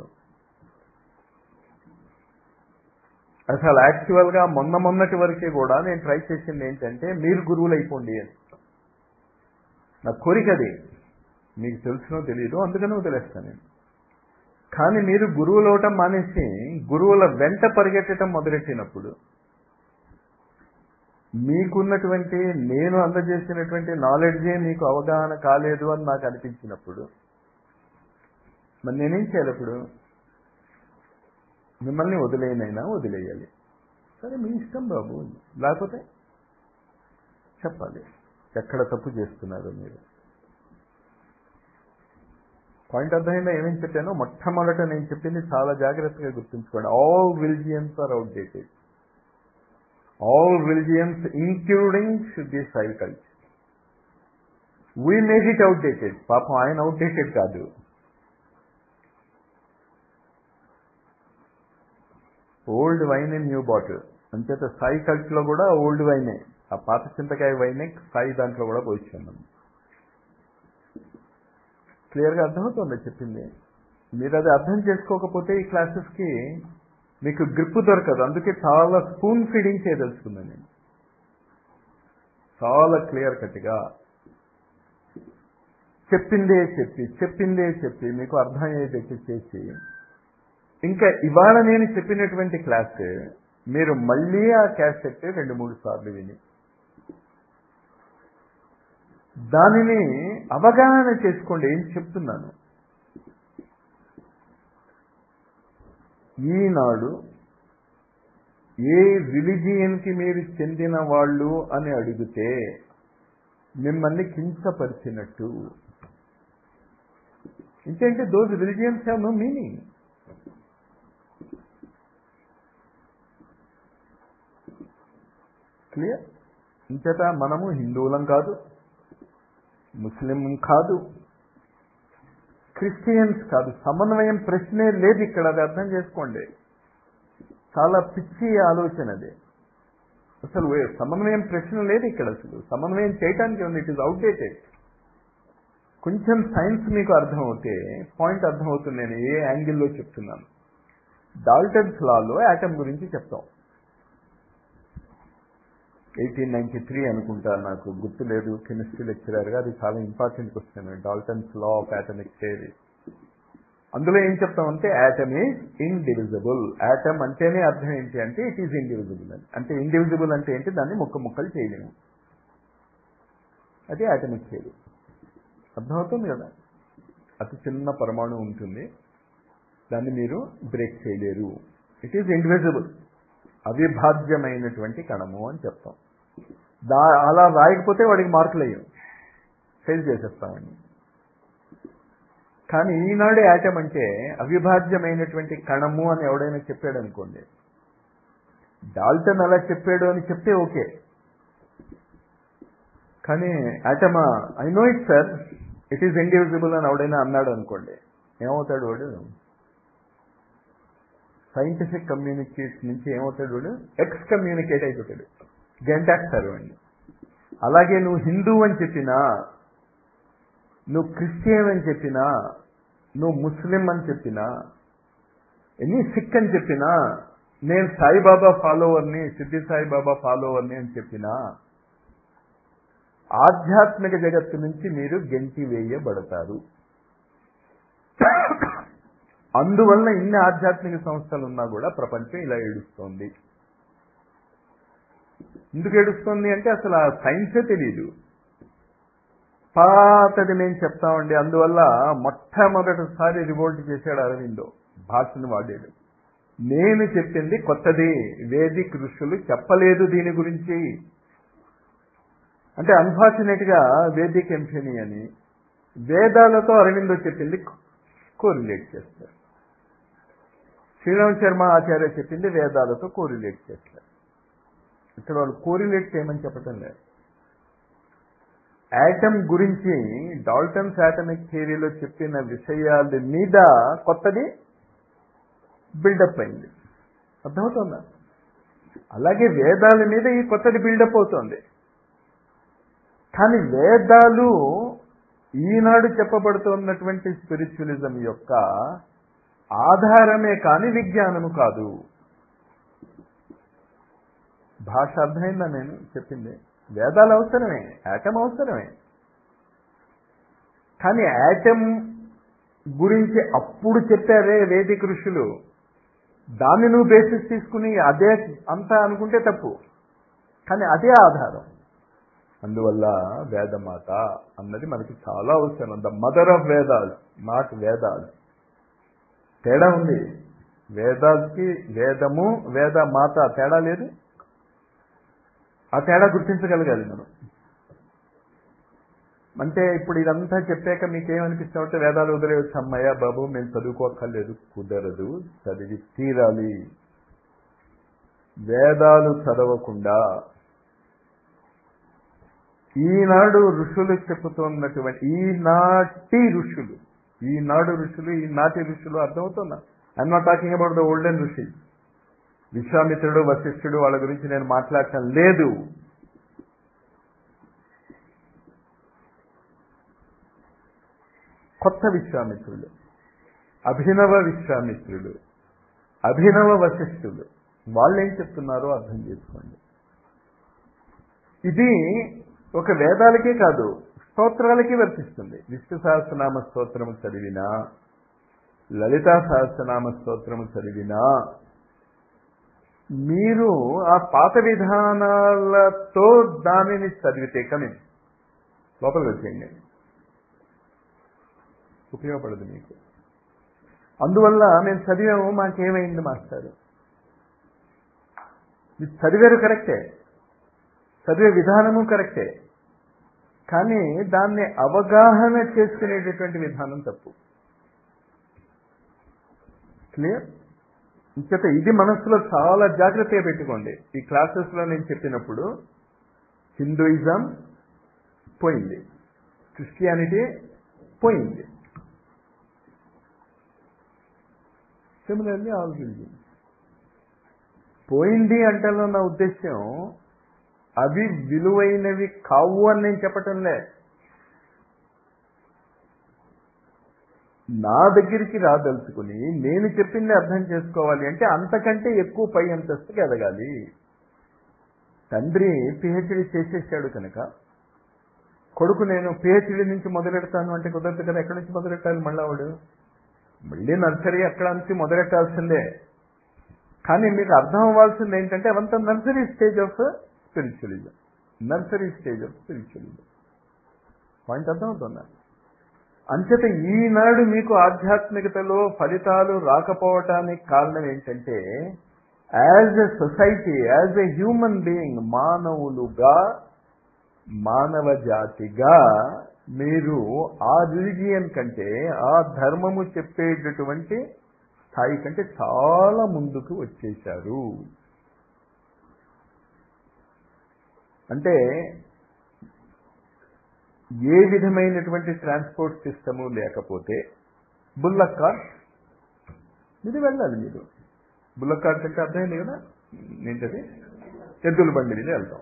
A: అసలు యాక్చువల్గా మొన్న మొన్నటి వరకే కూడా నేను ట్రై చేసింది ఏంటంటే మీరు గురువులు అయిపోండి అని నా కోరిక అది మీకు తెలుసునో తెలియదు అందుకనే వదిలేస్తాను నేను కానీ మీరు గురువులు అవటం మానేసి గురువుల వెంట పరిగెట్టడం మొదలెట్టినప్పుడు మీకున్నటువంటి నేను అందజేసినటువంటి నాలెడ్జే మీకు అవగాహన కాలేదు అని నాకు అనిపించినప్పుడు మరి నేనేం చేయాలి ఇప్పుడు మిమ్మల్ని వదిలేనైనా వదిలేయాలి సరే మీ ఇష్టం బాబు లేకపోతే చెప్పాలి ఎక్కడ తప్పు చేస్తున్నారు మీరు పాయింట్ అర్థమైందా ఏమేమి చెప్పానో మొట్టమొదట నేను చెప్పింది చాలా జాగ్రత్తగా గుర్తుంచుకోండి all religions are outdated all religions including the Sai cult we made it outdated పాపం ఆయన అవుట్డేటెడ్ కాదు old wine in new bottle అంచేత సాయి కల్ట్లో కూడా ఓల్డ్ వైనే ఆ పాత చింతకాయ వైనే సాయి దాంట్లో కూడా పోయిచ్చాను క్లియర్గా అర్థమవుతుంది చెప్పింది మీరు అది అర్థం చేసుకోకపోతే ఈ క్లాసెస్కి మీకు గ్రిప్ దొరకదు అందుకే చాలా స్పూన్ ఫీడింగ్ చేయదలుచుకున్నాను నేను చాలా క్లియర్ కట్గా చెప్పిందే చెప్పి చెప్పిందే చెప్పి మీకు అర్థమయ్యేటట్టు చేసి ఇంకా ఇవాళ నేను చెప్పినటువంటి క్లాస్ మీరు మళ్ళీ ఆ క్యాసెట్ రెండు మూడు సార్లు విని దానిని అవగాహన చేసుకోండి ఏం చెప్తున్నాను ఈనాడు ఏ రిలిజియన్కి మీరు చెందిన వాళ్ళు అని అడిగితే మిమ్మల్ని కించపరిచినట్టు ఇంకేంటి those religions have no meaning clear ఇంచేత మనము హిందువులం కాదు ముస్లిం కాదు క్రిస్టియన్స్ కాదు సమన్వయం ప్రశ్నే లేదు ఇక్కడ అది అర్థం చేసుకోండి చాలా పిచ్చి ఆలోచన అది అసలు సమన్వయం ప్రశ్న లేదు ఇక్కడ అసలు సమన్వయం చేయటానికి ఉంది ఇట్ ఈస్ అవుట్డేటెడ్ కొంచెం సైన్స్ మీకు అర్థమవుతే పాయింట్ అర్థమవుతుంది నేను ఏ యాంగిల్లో చెప్తున్నాను డాల్టన్స్ లాలో యాటమ్ గురించి చెప్తాం ఎయిటీన్ నైన్టీ త్రీ అనుకుంటా నాకు గుర్తు లేదు కెమిస్ట్రీ లెక్చరర్గా అది చాలా important question Dalton's law of atomic theory అందులో ఏం చెప్తామంటే యాటమ్ ఈజ్ ఇండివిజిబుల్ యాటమ్ అంటేనే అర్థం ఏంటి అంటే ఇట్ ఈజ్ ఇండివిజిబుల్ అని అంటే ఇండివిజిబుల్ అంటే ఏంటి దాన్ని ముక్క ముక్కలు చేయలేము అది యాటమిక్ థియరీ అర్థమవుతుంది కదా అతి చిన్న పరమాణు ఉంటుంది దాన్ని మీరు బ్రేక్ చేయలేరు ఇట్ ఈజ్ ఇండివిజిబుల్ అవిభాజ్యమైనటువంటి కణము అని చెప్తాం దా అలా రాయకపోతే వాడికి మార్కులు అయ్యాం ఫెయిల్ చేసేస్తామండి కానీ ఈనాడు యాటం అంటే అవిభాజ్యమైనటువంటి కణము అని ఎవడైనా చెప్పాడు అనుకోండి డాల్టన్ అలా చెప్పాడు అని చెప్తే ఓకే కానీ యాటమా I know it sir it is indivisible అని ఎవడైనా అన్నాడు అనుకోండి ఏమవుతాడు వాడు సైంటిఫిక్ కమ్యూనికేట్ నుంచి ఏమవుతాడు వాడు ఎక్స్ కమ్యూనికేట్ అయిపోతాడు గంటేస్తారు వాడిని అలాగే నువ్వు హిందూ అని చెప్పినా నువ్వు క్రిస్టియన్ అని చెప్పినా నువ్వు ముస్లిం అని చెప్పినా ఎనీ సిక్ అని చెప్పినా నేను సాయిబాబా ఫాలోవర్ని సిద్ధి సాయిబాబా ఫాలోవర్ని అని చెప్పినా ఆధ్యాత్మిక జగత్తు నుంచి మీరు గెంటి వేయబడతారు అందువల్ల ఇన్ని ఆధ్యాత్మిక సంస్థలు ఉన్నా కూడా ప్రపంచం ఇలా ఏడుస్తోంది ఎందుకు ఏడుస్తోంది అంటే అసలు ఆ సైన్సే తెలియదు పాతది మేము చెప్తామండి అందువల్ల మొట్టమొదటిసారి రివోల్ట్ చేశాడు అరవిందో భాషను వాడాడు నేను చెప్పింది కొత్తది వేదిక్ ఋషులు చెప్పలేదు దీని గురించి అంటే అన్ఫార్చునేట్ గా వేదిక్ ఎంఫిని అని వేదాలతో అరవిందో చెప్పింది కోరిలేట్ చేస్తారు శ్రీరామ్ శర్మ ఆచార్య చెప్పింది వేదాలతో కోరిలేట్ చేస్తారు ఇక్కడ వాళ్ళు కోరిలేట్ చేయమని చెప్పటం లేదు యాటమ్ గురించి డాల్టన్స్ యాటమిక్ థియరీలో చెప్పిన విషయాల మీద కొత్తది బిల్డప్ అయింది అర్థమవుతుందా అలాగే వేదాల మీద ఈ కొత్తది బిల్డప్ అవుతోంది కానీ వేదాలు ఈనాడు చెప్పబడుతున్నటువంటి స్పిరిచువలిజం యొక్క ఆధారమే కాని విజ్ఞానము కాదు భాష అర్థమైందా నేను చెప్పింది వేదాలు అవసరమే యాటమ్ అవసరమే కానీ యాటమ్ గురించి అప్పుడు చెప్పారే వేదిక ఋషులు దాన్ని నువ్వు బేసిస్ తీసుకుని అదే అంతా అనుకుంటే తప్పు కానీ అదే ఆధారం అందువల్ల వేదమాత అన్నది మనకి చాలా అవసరం ద మదర్ ఆఫ్ వేదాలు నాట్ వేదాలు తేడా ఉంది వేదాలకి వేదము వేద మాత తేడా లేదు ఆ తేడా గుర్తించగలగాలి మనం అంటే ఇప్పుడు ఇదంతా చెప్పాక మీకేమనిపిస్తామంటే వేదాలు వదిలేవచ్చు అమ్మయ్య బాబు మేము చదువుకోక్కర్లేదు కుదరదు చదివి తీరాలి వేదాలు చదవకుండా ఈనాడు ఋషులు చెప్పుతున్నటువంటి ఈనాటి ఋషులు ఈనాడు ఋషులు ఈనాటి ఋషులు అర్థమవుతున్నా I'm not talking about the olden rishi విశ్వామిత్రుడు వశిష్ఠుడు వాళ్ళ గురించి నేను మాట్లాడటం లేదు కొత్త విశ్వామిత్రుడు అభినవ విశ్వామిత్రుడు అభినవ వశిష్ఠుడు వాళ్ళు ఏం చెప్తున్నారో అర్థం చేసుకోండి ఇది ఒక వేదాలకే కాదు స్తోత్రాలకి వర్తిస్తుంది విష్ణు సహస్రనామ స్తోత్రము చదివినా లలితా సహస్రనామ స్తోత్రము చదివినా మీరు ఆ పాత విధానాలతో దానిని చదివితే కమి లోపలికి వచ్చేయండి ఉపయోగపడదు మీకు అందువల్ల మేము చదివాము మాకేమైంది మాస్టారు మీరు చదివారు కరెక్టే చదివే విధానము కరెక్టే కానీ దాన్ని అవగాహన చేసుకునేటటువంటి విధానం తప్పు క్లియర్ ఇంకత ఇది మనస్సులో చాలా జాగ్రత్తగా పెట్టుకోండి ఈ క్లాసెస్లో నేను చెప్పినప్పుడు హిందూయిజం పోయింది క్రిస్టియానిటీ పోయింది సిమిలర్లీ ఆల్ రిలీజియన్ పోయింది అంటే నా ఉద్దేశం అవి విలువైనవి కావు అని నేను చెప్పటంలే నా దగ్గరికి రాదలుచుకుని నేను చెప్పింది అర్థం చేసుకోవాలి అంటే అంతకంటే ఎక్కువ పై అంతస్తుకి ఎదగాలి తండ్రి పిహెచ్డి చేసేసాడు కనుక కొడుకు నేను పిహెచ్డి నుంచి మొదలెడతాను అంటే కుదరదు కదా ఎక్కడి నుంచి మొదలెట్టాలి మళ్ళా వాడు మళ్ళీ నర్సరీ అక్కడ నుంచి మొదలెట్టాల్సిందే కానీ మీకు అర్థం అవ్వాల్సింది ఏంటంటే అవంతా nursery stage of spiritualism nursery stage of spiritualism point అర్థమవుతుందా అంచేత ఈనాడు మీకు ఆధ్యాత్మికతలో ఫలితాలు రాకపోవటానికి కారణం ఏంటంటే as a society as a human being మానవులుగా మానవ జాతిగా మీరు ఆ రిలిజియన్ కంటే ఆ ధర్మము చెప్పేటటువంటి స్థాయి కంటే చాలా ముందుకు వచ్చేశారు అంటే ఏ విధమైనటువంటి ట్రాన్స్పోర్ట్ సిస్టము లేకపోతే బుల్లక్ కార్ ఇది వెళ్ళాలి మీరు బుల్లక్ కార్ అంటే అర్థమైంది కదా ఏంటది ఎద్దుల బండి మీద వెళ్తాం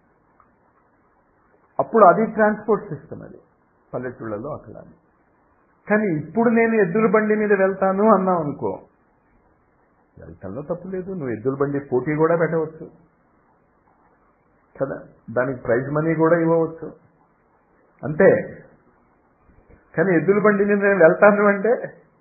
A: అప్పుడు అది ట్రాన్స్పోర్ట్ సిస్టమ్ అది పల్లెటూళ్ళలో అక్కడ కానీ ఇప్పుడు నేను ఎద్దుల బండి మీద వెళ్తాను అన్నావు అనుకో వెళ్తాలో తప్పు లేదు నువ్వు ఎద్దుల బండి పోటీ కూడా పెట్టవచ్చు కదా దానికి ప్రైజ్ మనీ కూడా ఇవ్వవచ్చు అంతే కానీ ఎద్దుల బండి మీద నేను వెళ్తాను అంటే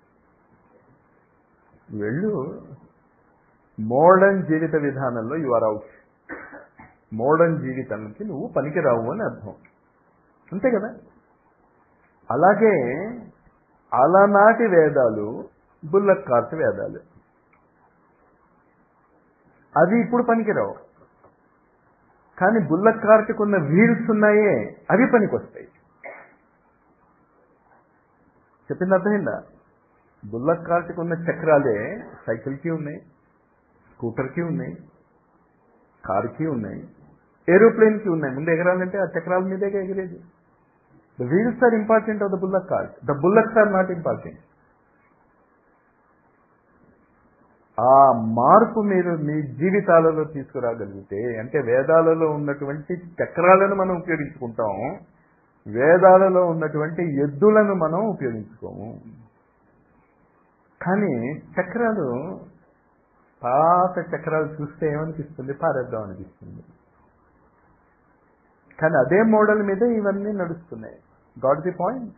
A: వెళ్ళు మోడర్న్ జీవిత విధానంలో యు ఆర్ అవుట్ మోడర్న్ జీవితానికి నువ్వు పనికిరావు అని అర్థం అంతే కదా అలాగే అలనాటి వేదాలు బుల్లక్ కార్ట్ వేదాలు అవి ఇప్పుడు పనికిరావు కానీ బుల్లక్ కార్ట్కి ఉన్న వీల్స్ ఉన్నాయే అవి పనికొస్తాయి చెప్పింది అర్థమైందా బుల్లక్ కార్ట్కి ఉన్న చక్రాలే సైకిల్కి ఉన్నాయి స్కూటర్కి ఉన్నాయి కారుకి ఉన్నాయి ఏరోప్లేన్కి ఉన్నాయి ముందు ఎగరాలంటే ఆ చక్రాల మీదే ఎగిరేది the wheels are important of the bullock cart the bullocks are not important ఆ మార్పు మీరు మీ జీవితాలలో తీసుకురాగలిగితే అంటే వేదాలలో ఉన్నటువంటి చక్రాలను మనం ఉపయోగించుకుంటాం వేదాలలో ఉన్నటువంటి ఎద్దులను మనం ఉపయోగించుకోము కానీ చక్రాలు పాత చక్రాలు చూస్తే ఏమనిపిస్తుంది పారేద్దాం అనిపిస్తుంది కానీ అదే మోడల్ మీద ఇవన్నీ నడుస్తున్నాయి గాట్ ది పాయింట్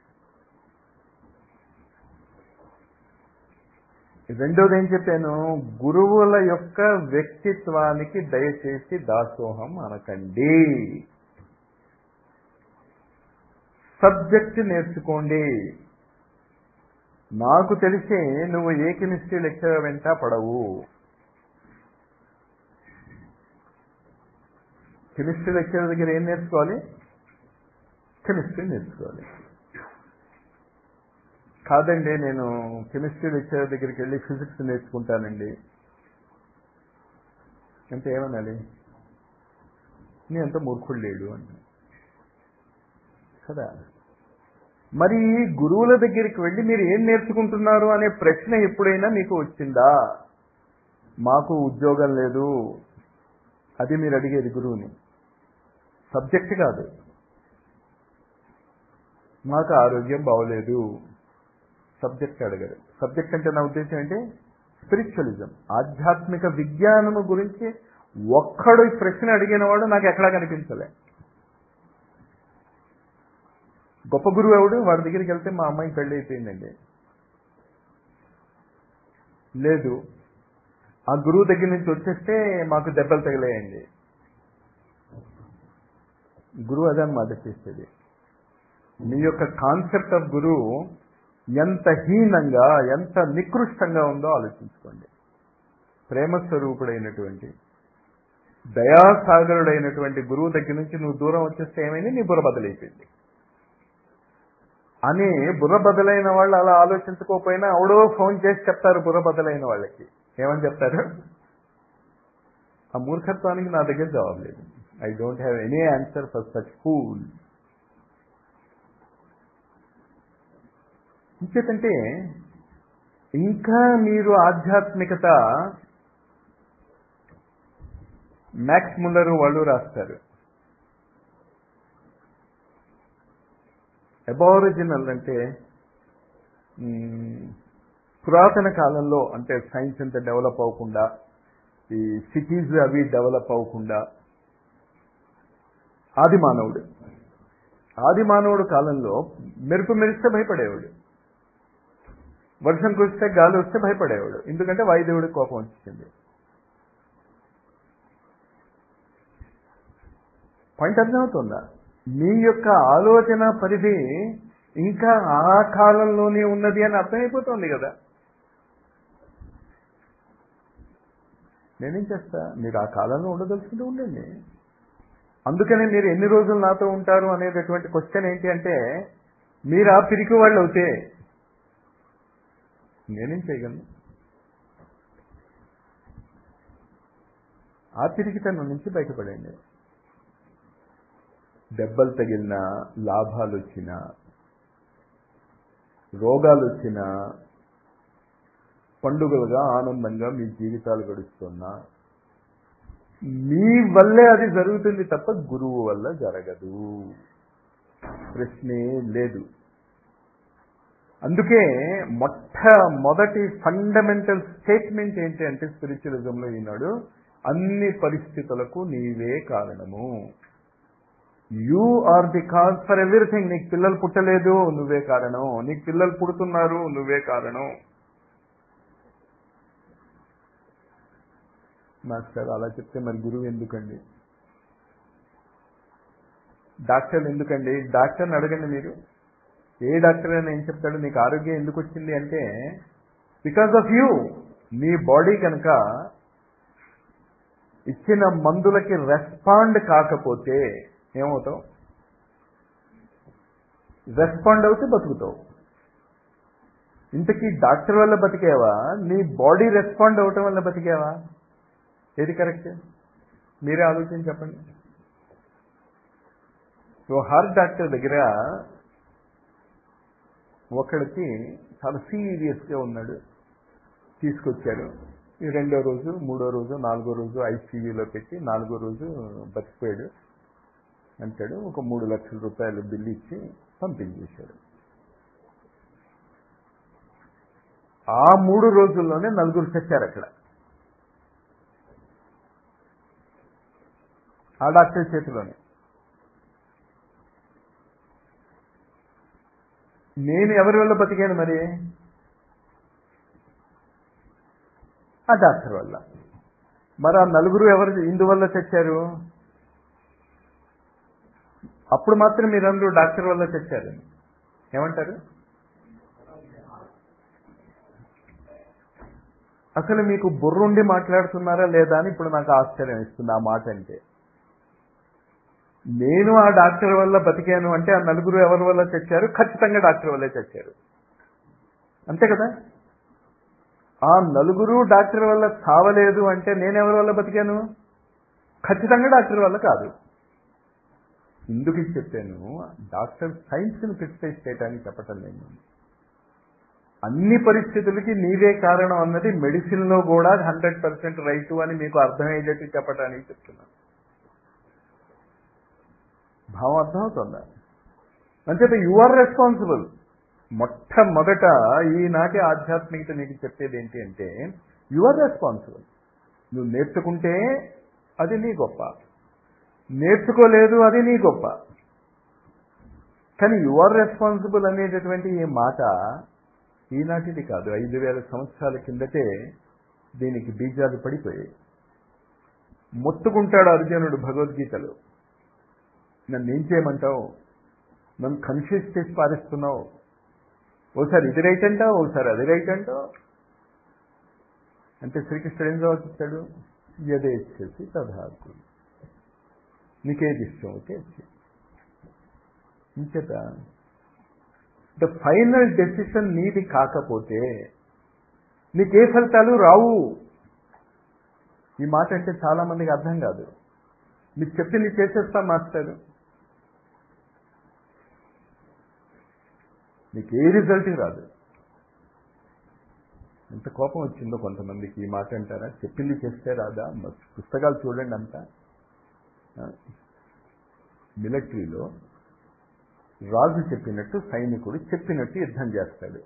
A: రెండోది ఏం చెప్పాను గురువుల యొక్క వ్యక్తిత్వానికి దయచేసి దాసోహం అనకండి సబ్జెక్ట్ నేర్చుకోండి నాకు తెలిసి నువ్వు ఏ కెమిస్ట్రీ లెక్చర్ వెంట పడవు కెమిస్ట్రీ లెక్చర్ దగ్గర ఏం నేర్చుకోవాలి కెమిస్ట్రీ నేర్చుకోవాలి కాదండి నేను కెమిస్ట్రీ లెక్చర్ దగ్గరికి వెళ్ళి ఫిజిక్స్ నేర్చుకుంటానండి అంటే ఏమనాలి నీ అంత మూర్ఖుడు లేడు అంట కదా మరి గురువుల దగ్గరికి వెళ్ళి మీరు ఏం నేర్చుకుంటున్నారు అనే ప్రశ్న ఎప్పుడైనా మీకు వచ్చిందా మాకు ఉద్యోగం లేదు అది మీరు అడిగేది గురువుని సబ్జెక్ట్ కాదు మాకు ఆరోగ్యం బాగోలేదు సబ్జెక్ట్ అడగరు సబ్జెక్ట్ అంటే నా ఉద్దేశం ఏంటి స్పిరిచువలిజం ఆధ్యాత్మిక విజ్ఞానము గురించి ఒక్కడు ఈ ప్రశ్న అడిగిన వాడు నాకు ఎక్కడా కనిపించలే గొప్ప గురువు ఎవడు వాడి దగ్గరికి వెళ్తే మా అమ్మాయి పెళ్ళి అయిపోయిందండి లేదు ఆ గురువు దగ్గర నుంచి వచ్చేస్తే మాకు దెబ్బలు తగిలేయండి గురువు అదే మాట చేసేది మీ యొక్క కాన్సెప్ట్ ఆఫ్ గురువు ఎంత హీనంగా ఎంత నికృష్టంగా ఉందో ఆలోచించుకోండి ప్రేమస్వరూపుడైనటువంటి దయాసాగరుడైనటువంటి గురువు దగ్గర నుంచి నువ్వు దూరం వచ్చేస్తే ఏమైంది నీ బుర్ర బదులైపోయింది అని బుర్ర బదులైన వాళ్ళు అలా ఆలోచించుకోకపోయినా ఎవడో ఫోన్ చేసి చెప్తారు బుర్ర బదులైన వాళ్ళకి ఏమని చెప్తారు ఆ మూర్ఖత్వానికి నా దగ్గర జవాబు లేదు I don't have any answer for such fool ఇంకేతంటే ఇంకా మీరు ఆధ్యాత్మికత మ్యాక్స్ ముల్లరు వాళ్ళు రాస్తారు అబారిజినల్ అంటే పురాతన కాలంలో అంటే సైన్స్ అంతా డెవలప్ అవ్వకుండా ఈ సిటీస్ అవి డెవలప్ అవ్వకుండా ఆది మానవుడు ఆది మానవుడు కాలంలో మెరుపు మెరిస్తే భయపడేవాడు వర్షం కురిస్తే గాలి వస్తే భయపడేవాడు ఎందుకంటే వాయుదేవుడికి కోపం వచ్చింది పాయింట్ అర్థమవుతుందా మీ యొక్క ఆలోచన పరిధి ఇంకా ఆ కాలంలోనే ఉన్నది అని అర్థమైపోతుంది కదా నేనేం చేస్తా మీరు ఆ కాలంలో ఉండదలుచుకుంటూ ఉండండి అందుకనే మీరు ఎన్ని రోజులు నాతో ఉంటారు అనేటటువంటి క్వశ్చన్ ఏంటి అంటే మీరు ఆ పిరికి వాళ్ళు అవుతే నేనేం చేయగలను ఆ పిరికితనం నుంచి బయటపడండి దెబ్బలు తగిలినా లాభాలు వచ్చినా రోగాలు వచ్చినా పండుగలుగా ఆనందంగా మీ జీవితాలు గడుస్తున్నా మీ వల్లే అది జరుగుతుంది తప్ప గురువు వల్ల జరగదు ప్రశ్నే లేదు అందుకే మొట్టమొదటి ఫండమెంటల్ స్టేట్మెంట్ ఏంటి అంటే స్పిరిచువలిజంలో ఈనాడు అన్ని పరిస్థితులకు నీవే కారణము you are the cause for everything నీకు పిల్లలు పుట్టలేదు నువ్వే కారణం నీకు పిల్లలు పుడుతున్నారు నువ్వే కారణం మాస్టర్ అలా చెప్తే మరి గురువు ఎందుకండి డాక్టర్లు ఎందుకండి డాక్టర్ని అడగండి మీరు ఏ డాక్టర్ అయినా ఏం చెప్తాడు నీకు ఆరోగ్యం ఎందుకు వచ్చింది అంటే బికాస్ ఆఫ్ యూ నీ బాడీ కనుక ఇచ్చిన మందులకి రెస్పాండ్ కాకపోతే ఏమవుతావు రెస్పాండ్ అవుతే బతుకుతావు ఇంతకీ డాక్టర్ వల్ల బతికేవా నీ బాడీ రెస్పాండ్ అవటం వల్ల బతికేవా ఏది కరెక్ట్ మీరే ఆలోచించి చెప్పండి ఓ హార్ట్ డాక్టర్ దగ్గర ఒకడికి చాలా సీరియస్గా ఉన్నాడు తీసుకొచ్చారు ఈ రెండో రోజు మూడో రోజు నాలుగో రోజు ఐసీయూలో పెట్టి నాలుగో రోజు బతికిపోయాడు అంటాడు ఒక మూడు లక్షల రూపాయలు బిల్లు ఇచ్చి పంపించేశాడు ఆ మూడు రోజుల్లోనే నలుగురు చచ్చారు అక్కడ ఆ డాక్టర్ చేతిలోనే నేను ఎవరి వల్ల బతికాను మరి ఆ డాక్టర్ వల్ల మరి ఆ నలుగురు ఎవరు ఇందువల్ల చచ్చారు అప్పుడు మాత్రం మీరందరూ డాక్టర్ వల్ల చచ్చారు ఏమంటారు అసలు మీకు బుర్రుండి మాట్లాడుతున్నారా లేదా అని ఇప్పుడు నాకు ఆశ్చర్యం ఇస్తుంది ఆ మాట అంటే నేను ఆ డాక్టర్ వల్ల బతికాను అంటే ఆ నలుగురు ఎవరి వల్ల చచ్చారు ఖచ్చితంగా డాక్టర్ వల్లే చచ్చారు అంతే కదా ఆ నలుగురు డాక్టర్ వల్ల చావలేదు అంటే నేను ఎవరి వల్ల బతికాను ఖచ్చితంగా డాక్టర్ వల్ల కాదు ఎందుకు ఇది చెప్పాను డాక్టర్ సైన్స్ని క్రిటిసైజ్ చేయడానికి చెప్పటం లేదు అన్ని పరిస్థితులకి నీవే కారణం అన్నది మెడిసిన్లో కూడా హండ్రెడ్ పర్సెంట్ రైటు అని మీకు అర్థమయ్యేటట్టు చెప్పడానికి చెప్తున్నాను భావం అర్థమవుతుందా అంచేత యు ఆర్ రెస్పాన్సిబుల్ మొట్టమొదట ఈనాటి ఆధ్యాత్మికత నీకు చెప్పేది ఏంటి అంటే యు ఆర్ రెస్పాన్సిబుల్ నువ్వు నేర్చుకుంటే అది నీ గొప్ప నేర్చుకోలేదు అది నీ గొప్ప కానీ యు ఆర్ రెస్పాన్సిబుల్ అనేటటువంటి ఈ మాట ఈనాటిది కాదు ఐదు వేల సంవత్సరాల కిందటే దీనికి బీజాలు పడిపోయాయి మొత్తుకుంటాడు అర్జునుడు భగవద్గీతలో నన్ను ఏం చేయమంటావు నన్ను కన్ఫ్యూజ్ చేసి పారిస్తున్నావు ఓసారి ఇది రైట్ అంటావు ఓసారి అది రైట్ అంటావు అంటే శ్రీకృష్ణుడు ఏం జవాబు చెప్తాడు యథేచ్చేసి తధాకు నీకేది ఇష్టం ఓకే ఇంచేత ద ఫైనల్ డెసిషన్ నీది కాకపోతే నీకే ఫలితాలు రావు ఈ మాట అంటే చాలా మందికి అర్థం కాదు మీకు చెప్తే నీ చేసేస్తా మాస్టర్ నీకు ఏ రిజల్ట్ రాదు ఎంత కోపం వచ్చిందో కొంతమందికి ఈ మాట అంటారా చెప్పింది చేస్తే రాదా పుస్తకాలు చూడండి అంతా మిలిటరీలో రాజు చెప్పినట్టు సైనికుడు చెప్పినట్టు యుద్ధం చేస్తాడు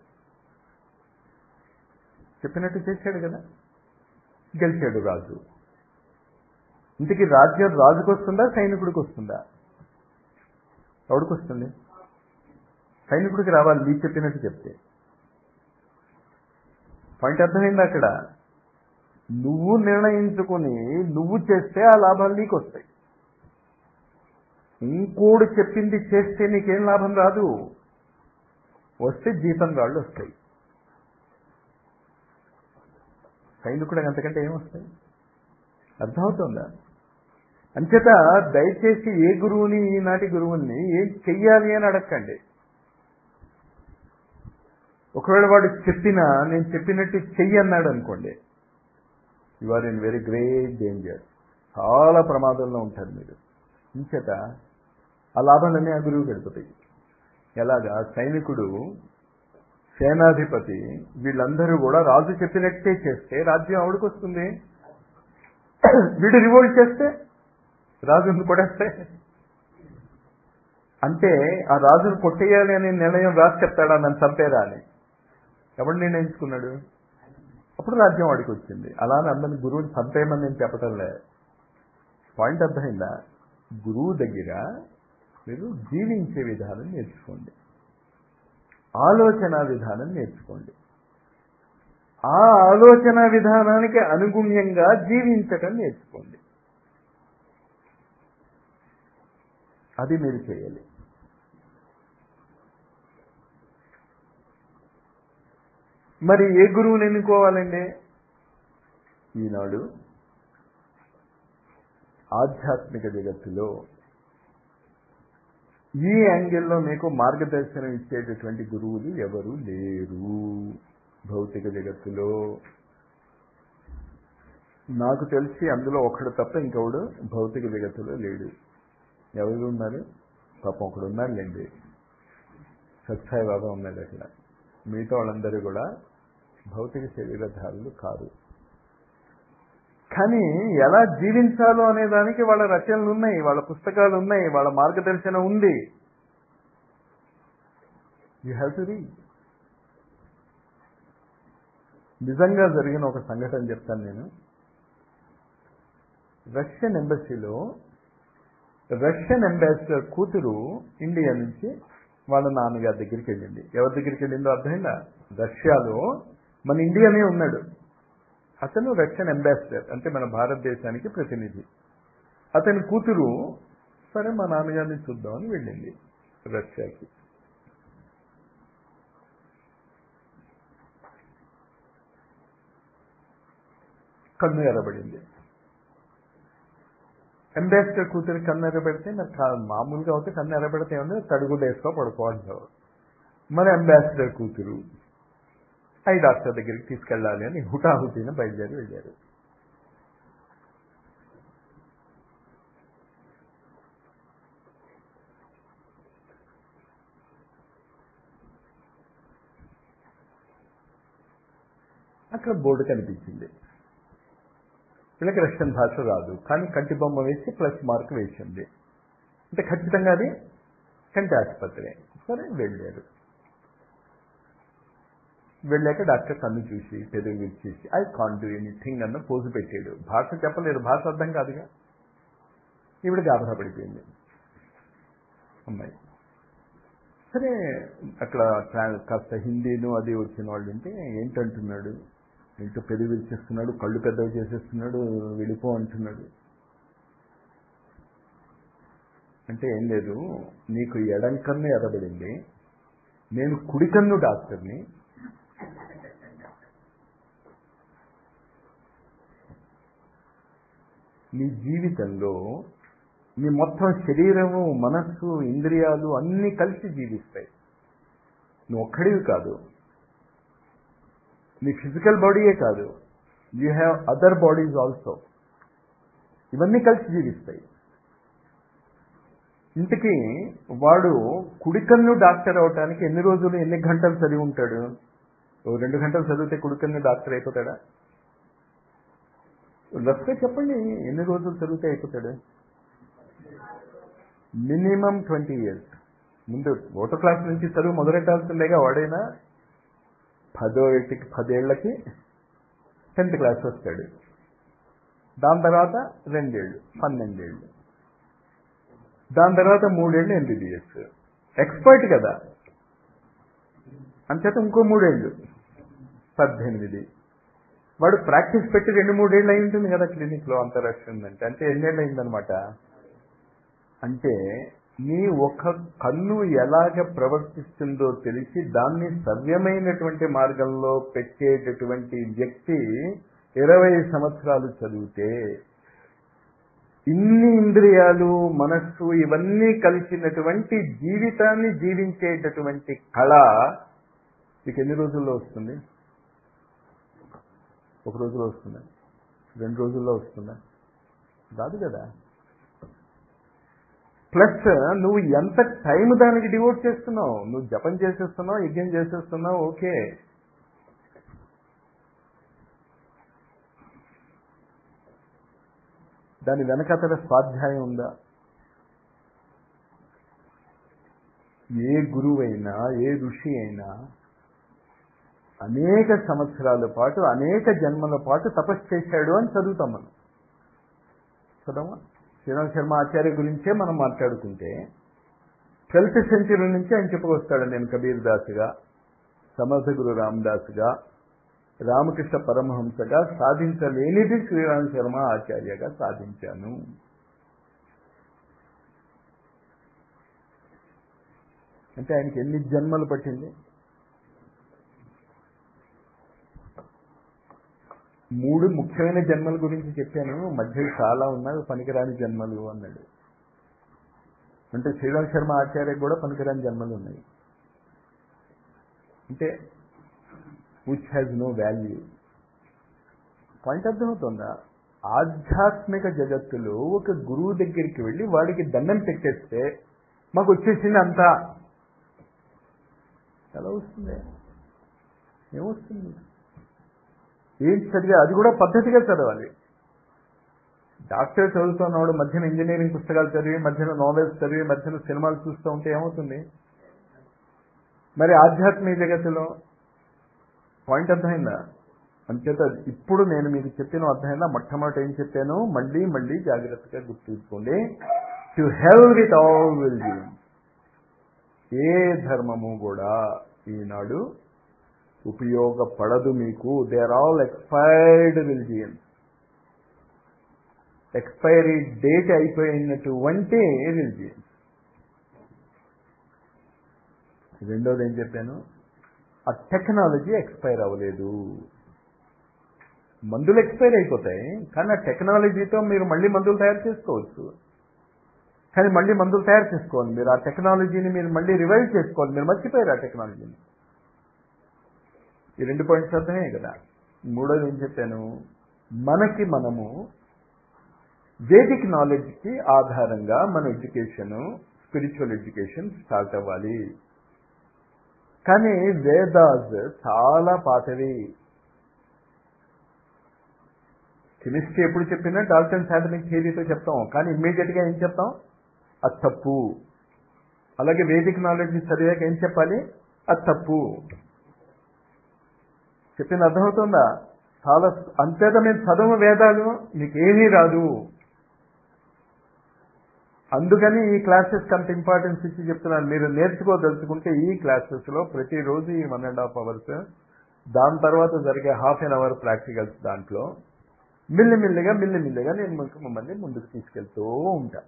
A: చెప్పినట్టు చేశాడు కదా గెలిచాడు రాజు ఇంటికి రాజ్యం రాజుకు వస్తుందా సైనికుడికి వస్తుందా ఎవడికి వస్తుంది సైనికుడికి రావాలి నీ చెప్పినట్టు చెప్తే పాయింట్ అర్థమైంది అక్కడ నువ్వు నిర్ణయించుకుని నువ్వు చేస్తే ఆ లాభాలు నీకు వస్తాయి ఇంకోడు చెప్పింది చేస్తే నీకేం లాభం రాదు వస్తే జీతం రాళ్ళు వస్తాయి సైనికుడికి అంతకంటే ఏమొస్తాయి అర్థమవుతుందా అంచేత దయచేసి ఏ గురువుని ఈనాటి గురువుని ఏం చెయ్యాలి అని అడగండి ఒకవేళ వాడు చెప్పినా నేను చెప్పినట్టు చెయ్యి అన్నాడు అనుకోండి you are in very great danger చాలా ప్రమాదంలో ఉంటారు మీరు ఇంచేత ఆ లాభాలన్నీ ఆ గురువు గడిపోతాయి ఎలాగా సైనికుడు సేనాధిపతి వీళ్ళందరూ కూడా రాజు చెప్పినట్టే చేస్తే రాజ్యం ఆవిడకి వస్తుంది వీడు రివోల్ట్ చేస్తే రాజును కొడేస్తే అంటే ఆ రాజును కొట్టేయాలి అనే నిర్ణయం రాజు చెప్తాడా నన్ను చంపేరా అని ఎవడు నిర్ణయించుకున్నాడు అప్పుడు రాజ్యం వాడికి వచ్చింది అలానే అందరిని గురువుని చంపేయమని నేను చెప్పటం లే పాయింట్ అర్థమైందా గురువు దగ్గర మీరు జీవించే విధానం నేర్చుకోండి ఆలోచన విధానం నేర్చుకోండి ఆ ఆలోచన విధానానికి అనుగుణ్యంగా జీవించటం నేర్చుకోండి అది మీరు చేయాలి మరి ఏ గురువుని ఎన్నుకోవాలండి ఈనాడు ఆధ్యాత్మిక జగత్తులో ఈ యాంగిల్లో మీకు మార్గదర్శనం ఇచ్చేటటువంటి గురువులు ఎవరు లేరు భౌతిక జగత్తులో నాకు తెలిసి అందులో ఒకడు తప్ప ఇంకొకడు భౌతిక జగత్తులో లేడు ఎవరు ఉన్నారు పాపం ఒకడు ఉన్నాడులేండి సత్సాయి బాబా ఉన్నాడు అక్కడ మిగతా వాళ్ళందరూ కూడా భౌతిక శరీరధారులు కాదు కానీ ఎలా జీవించాలో అనే దానికి వాళ్ళ రచనలు ఉన్నాయి వాళ్ళ పుస్తకాలు ఉన్నాయి వాళ్ళ మార్గదర్శనం ఉంది యూ హ్యావ్ టు రీడ్ నిజంగా జరిగిన ఒక సంఘటన చెప్తాను నేను రష్యన్ ఎంబసీలో రష్యన్ అంబాసిడర్ కూతురు ఇండియా నుంచి వాళ్ళ నాన్నగారి దగ్గరికి వెళ్ళింది ఎవరి దగ్గరికి వెళ్ళిందో అర్థమైందా రష్యాలో మన ఇండియానే ఉన్నాడు అతను రష్యన్ అంబాసిడర్ అంటే మన భారతదేశానికి ప్రతినిధి అతని కూతురు సరే మా నాన్నగారిని చూద్దామని వెళ్ళింది రష్యాకి కన్ను ఎర్రబడింది అంబాసిడర్ కూతురు కన్ను ఎర్రబెడితే నాకు కా- మామూలుగా అయితే కన్ను ఎర్రబెడితే ఏమన్నా తడుగుడు వేసుకో పడుకోవాలంటావు మరి అంబాసిడర్ కూతురు ఐ డాక్టర్ దగ్గరికి తీసుకెళ్ళాలి అని హుటాహుటిన బయలుదేరి వెళ్ళారు అక్కడ బోర్డు కనిపించింది వీళ్ళకి రష్యన్ భాష రాదు కానీ కంటి బొమ్మ వేసి ప్లస్ మార్క్ వేసింది అంటే ఖచ్చితంగా అది కంటి ఆసుపత్రి సరే వెళ్ళారు వెళ్ళాక డాక్టర్ కన్ను చూసి పెరుగు విరిచేసి ఐ కాన్ డూ ఎనీథింగ్ అన్న పోజు పెట్టాడు భాష చెప్పలేదు భాష అర్థం కాదుగా ఈవిడ గాబరా పడిపోయింది అమ్మాయి సరే అక్కడ ట్రా- కాస్త హిందీను అది వచ్చిన వాళ్ళు ఉంటే ఏంటంటున్నాడు ఏంటో పెరుగు విరిచేస్తున్నాడు కళ్ళు పెద్దవి చేసేస్తున్నాడు వెళ్ళిపో అంటున్నాడు అంటే ఏం లేదు నీకు ఎడం కన్ను ఎర్రబడింది నేను కుడి కన్ను డాక్టర్ని నీ జీవితంలో నీ మొత్తం శరీరము మనస్సు ఇంద్రియాలు అన్నీ కలిసి జీవిస్తాయి నువ్వు ఒక్కడివి కాదు నీ ఫిజికల్ బాడీయే కాదు you have other bodies also ఇవన్నీ కలిసి జీవిస్తాయి ఇంతకీ వాడు కుడికన్ను డాక్టర్ అవటానికి ఎన్ని రోజులు ఎన్ని గంటలు చదివి ఉంటాడు ఓ రెండు గంటలు చదివితే కుడికన్ను డాక్టర్ అయిపోతాడా రఫ్గా చెప్పండి ఎన్ని రోజులు చదివితే అయిపోతాడు మినిమం ట్వంటీ ఇయర్స్ ముందు ఓటో క్లాస్ నుంచి చదువు మొదలెట్టాల్సిందేగా వాడైనా పదో ఏటికి పదేళ్లకి టెన్త్ క్లాస్ వస్తాడు దాని తర్వాత రెండేళ్ళు పన్నెండేళ్ళు దాని తర్వాత మూడేళ్ళు ఎంబీబీఎస్ ఎక్స్పర్ట్ కదా అంచేత ఇంకో మూడేళ్ళు పద్దెనిమిది వాడు ప్రాక్టీస్ పెట్టి రెండు మూడేళ్ళు అయి ఉంటుంది కదా క్లినిక్లో అంత రష్ ఉందంటే అంటే ఎన్నేళ్ళు అయిందనమాట అంటే నీ ఒక కన్ను ఎలాగ ప్రవర్తిస్తుందో తెలిసి దాన్ని సవ్యమైనటువంటి మార్గంలో పెట్టేటటువంటి వ్యక్తి ఇరవై సంవత్సరాలు చదివితే ఇన్ని ఇంద్రియాలు మనస్సు ఇవన్నీ కలిసినటువంటి జీవితాన్ని జీవించేటటువంటి కళ మీకు ఎన్ని రోజుల్లో వస్తుంది ఒక రోజులో వస్తుందా రెండు రోజుల్లో వస్తుందా రాదు కదా ప్లస్ నువ్వు ఎంత టైం దానికి డివోట్ చేస్తున్నావు నువ్వు జపం చేసేస్తున్నావు యజ్ఞం చేసేస్తున్నావు ఓకే దాని వెనకతల స్వాధ్యాయం ఉందా ఏ గురువైనా ఏ ఋషి అయినా అనేక సంవత్సరాల పాటు అనేక జన్మల పాటు తపస్సు చేశాడు అని చదువుతాం మనం చదవమా శ్రీరామ్ శర్మ ఆచార్య గురించే మనం మాట్లాడుకుంటే ట్వెల్త్ సెంచరీ నుంచి ఆయన చెప్పుకొస్తాడు నేను కబీర్ దాస్గా సమర్థ గురు రామదాస్గా రామకృష్ణ పరమహంసగా సాధించలేనిది శ్రీరామ్ శర్మ ఆచార్యగా సాధించాను అంటే ఆయనకి ఎన్ని జన్మలు పట్టింది మూడు ముఖ్యమైన జన్మల గురించి చెప్పాను మధ్య చాలా ఉన్నాయి పనికిరాని జన్మలు అన్నాడు అంటే శ్రీరామ్ శర్మ ఆచార్య కూడా పనికిరాని జన్మలు ఉన్నాయి అంటే which has no value point అర్థమవుతుందా ఆధ్యాత్మిక జగత్తులో ఒక గురువు దగ్గరికి వెళ్ళి వాడికి దండం పెట్టేస్తే మాకు వచ్చేసింది అంతా ఎలా వస్తుంది ఏమొస్తుంది ఏం చదివా అది కూడా పద్ధతిగా చదవాలి డాక్టర్ చదువుతున్నాడు మధ్యన ఇంజనీరింగ్ పుస్తకాలు చదివి మధ్యన నావెల్స్ చదివి మధ్యన సినిమాలు చూస్తూ ఉంటే ఏమవుతుంది మరి ఆధ్యాత్మిక జగత్తులో పాయింట్ అర్థమైందా అంచేత ఇప్పుడు నేను మీకు చెప్పిన అర్థమైందా మొట్టమొదటి ఏం చెప్పాను మళ్ళీ మళ్ళీ జాగ్రత్తగా గుర్తుంచుకోండి to help with all religion ఏ ధర్మము కూడా ఈనాడు ఉపయోగపడదు మీకు they are all expired religion expiry date అయిపోయినటువంటి రిలిజియన్ రెండోది ఏం చెప్పాను ఆ టెక్నాలజీ ఎక్స్పైర్ అవ్వలేదు మందులు ఎక్స్పైర్ అయిపోతాయి కానీ ఆ టెక్నాలజీతో మీరు మళ్ళీ మందులు తయారు చేసుకోవచ్చు కానీ మళ్ళీ మందులు తయారు చేసుకోవాలి మీరు ఆ టెక్నాలజీని మీరు మళ్ళీ రివైవ్ చేసుకోవాలి మీరు మర్చిపోయారు ఆ టెక్నాలజీని ఈ రెండు పాయింట్స్ అర్థమే కదా మూడోది ఏం చెప్పాను మనకి మనము వేదిక్ నాలెడ్జ్కి ఆధారంగా మన ఎడ్యుకేషన్ స్పిరిచువల్ ఎడ్యుకేషన్ స్టార్ట్ అవ్వాలి కానీ వేదాస్ చాలా పాతవి కెమిస్ట్రీ ఎప్పుడు చెప్పినా డాల్టన్ శాటనిక్ థియరీతో చెప్తాం కానీ ఇమ్మీడియట్గా ఏం చెప్తాం అది తప్పు అలాగే వేదిక్ నాలెడ్జ్ చదివాక ఏం చెప్పాలి అది తప్పు చెప్పింది అర్థమవుతుందా చాలా అంతేత మేము చదువు వేదాలు మీకు ఏమీ రాదు అందుకని ఈ క్లాసెస్ అంత ఇంపార్టెన్స్ ఇచ్చి చెప్తున్నాను మీరు నేర్చుకోదలుచుకుంటే ఈ క్లాసెస్లో ప్రతిరోజు ఈ వన్ అండ్ హాఫ్ అవర్స్ దాని తర్వాత జరిగే హాఫ్ అన్ అవర్ ప్రాక్టికల్స్ దాంట్లో మిల్లిమిల్లిగా మిల్లిమిల్లిగా నేను మీకు మిమ్మల్ని ముందుకు తీసుకెళ్తూ ఉంటా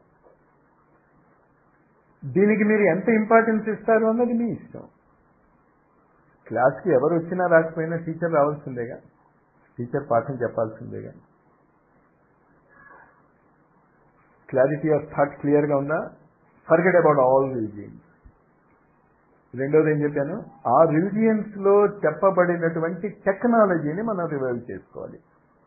A: దీనికి మీరు ఎంత ఇంపార్టెన్స్ ఇస్తారు అన్నది మీ ఇష్టం క్లాస్కి ఎవరు వచ్చినా రాకపోయినా టీచర్ రావాల్సిందేగా టీచర్ పాఠం చెప్పాల్సిందేగా క్లారిటీ ఆఫ్ థాట్ క్లియర్గా ఉందా ఫర్గెట్ అబౌట్ ఆల్ రిలీజియన్స్ రెండోది ఏం చెప్పాను ఆ రిలీజియన్స్ లో చెప్పబడినటువంటి టెక్నాలజీని మనం రివైవ్ చేసుకోవాలి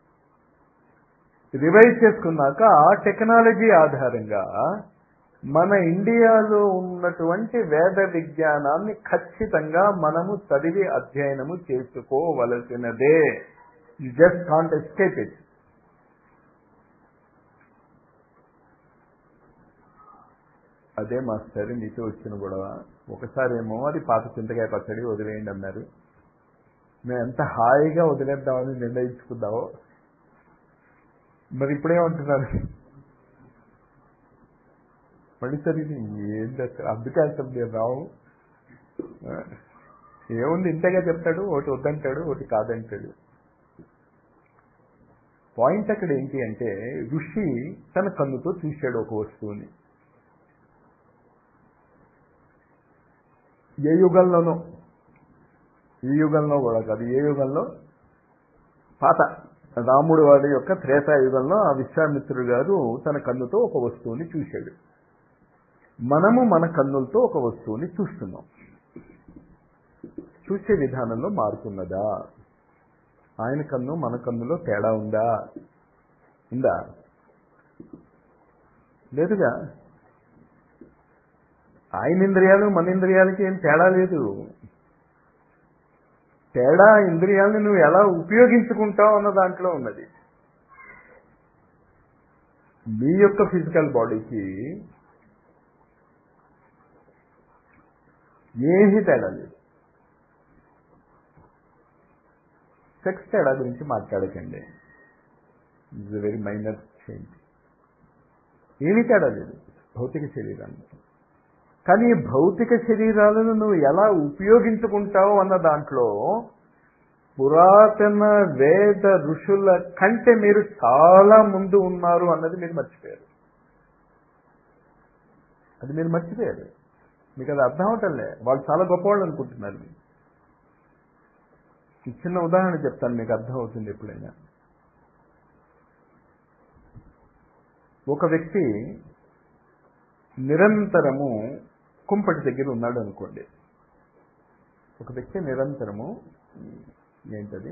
A: రివైవ్ చేసుకున్నాక ఆ టెక్నాలజీ ఆధారంగా మన ఇండియాలో ఉన్నటువంటి వేద విజ్ఞానాన్ని ఖచ్చితంగా మనము చదివి అధ్యయనము చేసుకోవలసినదే you just can't escape it అదే మాస్టర్ నీతో వచ్చిన గొడవ ఒకసారేమో అది పాత చింతకాయ పచ్చడి వదిలేయండి అన్నారు మేము ఎంత హాయిగా వదిలేద్దామని నిర్ణయించుకుందామో మరి ఇప్పుడేమంటున్నారు మళ్ళీ సరే ఏంటి అసలు అందుకే అసలు నేను రావు ఏముంది ఇంతగా చెప్తాడు ఒకటి వద్దంటాడు ఒకటి కాదంటాడు పాయింట్ అక్కడ ఏంటి అంటే ఋషి తన కన్నుతో చూశాడు ఒక వస్తువుని ఏ యుగంలోనో ఈ యుగంలో కూడా కాదు ఏ యుగంలో పాత రాముడు వాడి యొక్క త్రేతాయుగంలో ఆ విశ్వామిత్రుడు గారు తన కన్నుతో ఒక వస్తువుని చూశాడు మనము మన కన్నులతో ఒక వస్తువుని చూస్తున్నాం చూసే విధానంలో మారుతున్నదా ఆయన కన్ను మన కన్నులో తేడా ఉందా ఉందా లేదుగా ఆయన ఇంద్రియాలు మన ఇంద్రియాలకి ఏం తేడా లేదు తేడా ఇంద్రియాలను నువ్వు ఎలా ఉపయోగించుకుంటావు అన్న దాంట్లో ఉన్నది మీ యొక్క ఫిజికల్ బాడీకి ఏమీ తేడా లేదు సెక్స్ తేడా గురించి మాట్లాడకండి ఇట్స్ వెరీ మైనర్ చేంజ్ ఏమీ తేడా లేదు భౌతిక శరీరానికి కానీ ఈ భౌతిక శరీరాలను నువ్వు ఎలా ఉపయోగించుకుంటావు అన్న దాంట్లో పురాతన వేద ఋషుల కంటే మీరు చాలా ముందు ఉన్నారు అన్నది మీరు మర్చిపోయారు అది మీరు మర్చిపోయారు మీకు అది అర్థం అవటంలే వాళ్ళు చాలా గొప్పవాళ్ళు అనుకుంటున్నారు ఈ చిన్న ఉదాహరణ చెప్తాను మీకు అర్థం అవుతుంది ఎప్పుడైనా ఒక వ్యక్తి నిరంతరము కుంపటి దగ్గర ఉన్నాడు అనుకోండి ఒక వ్యక్తి నిరంతరము ఏంటది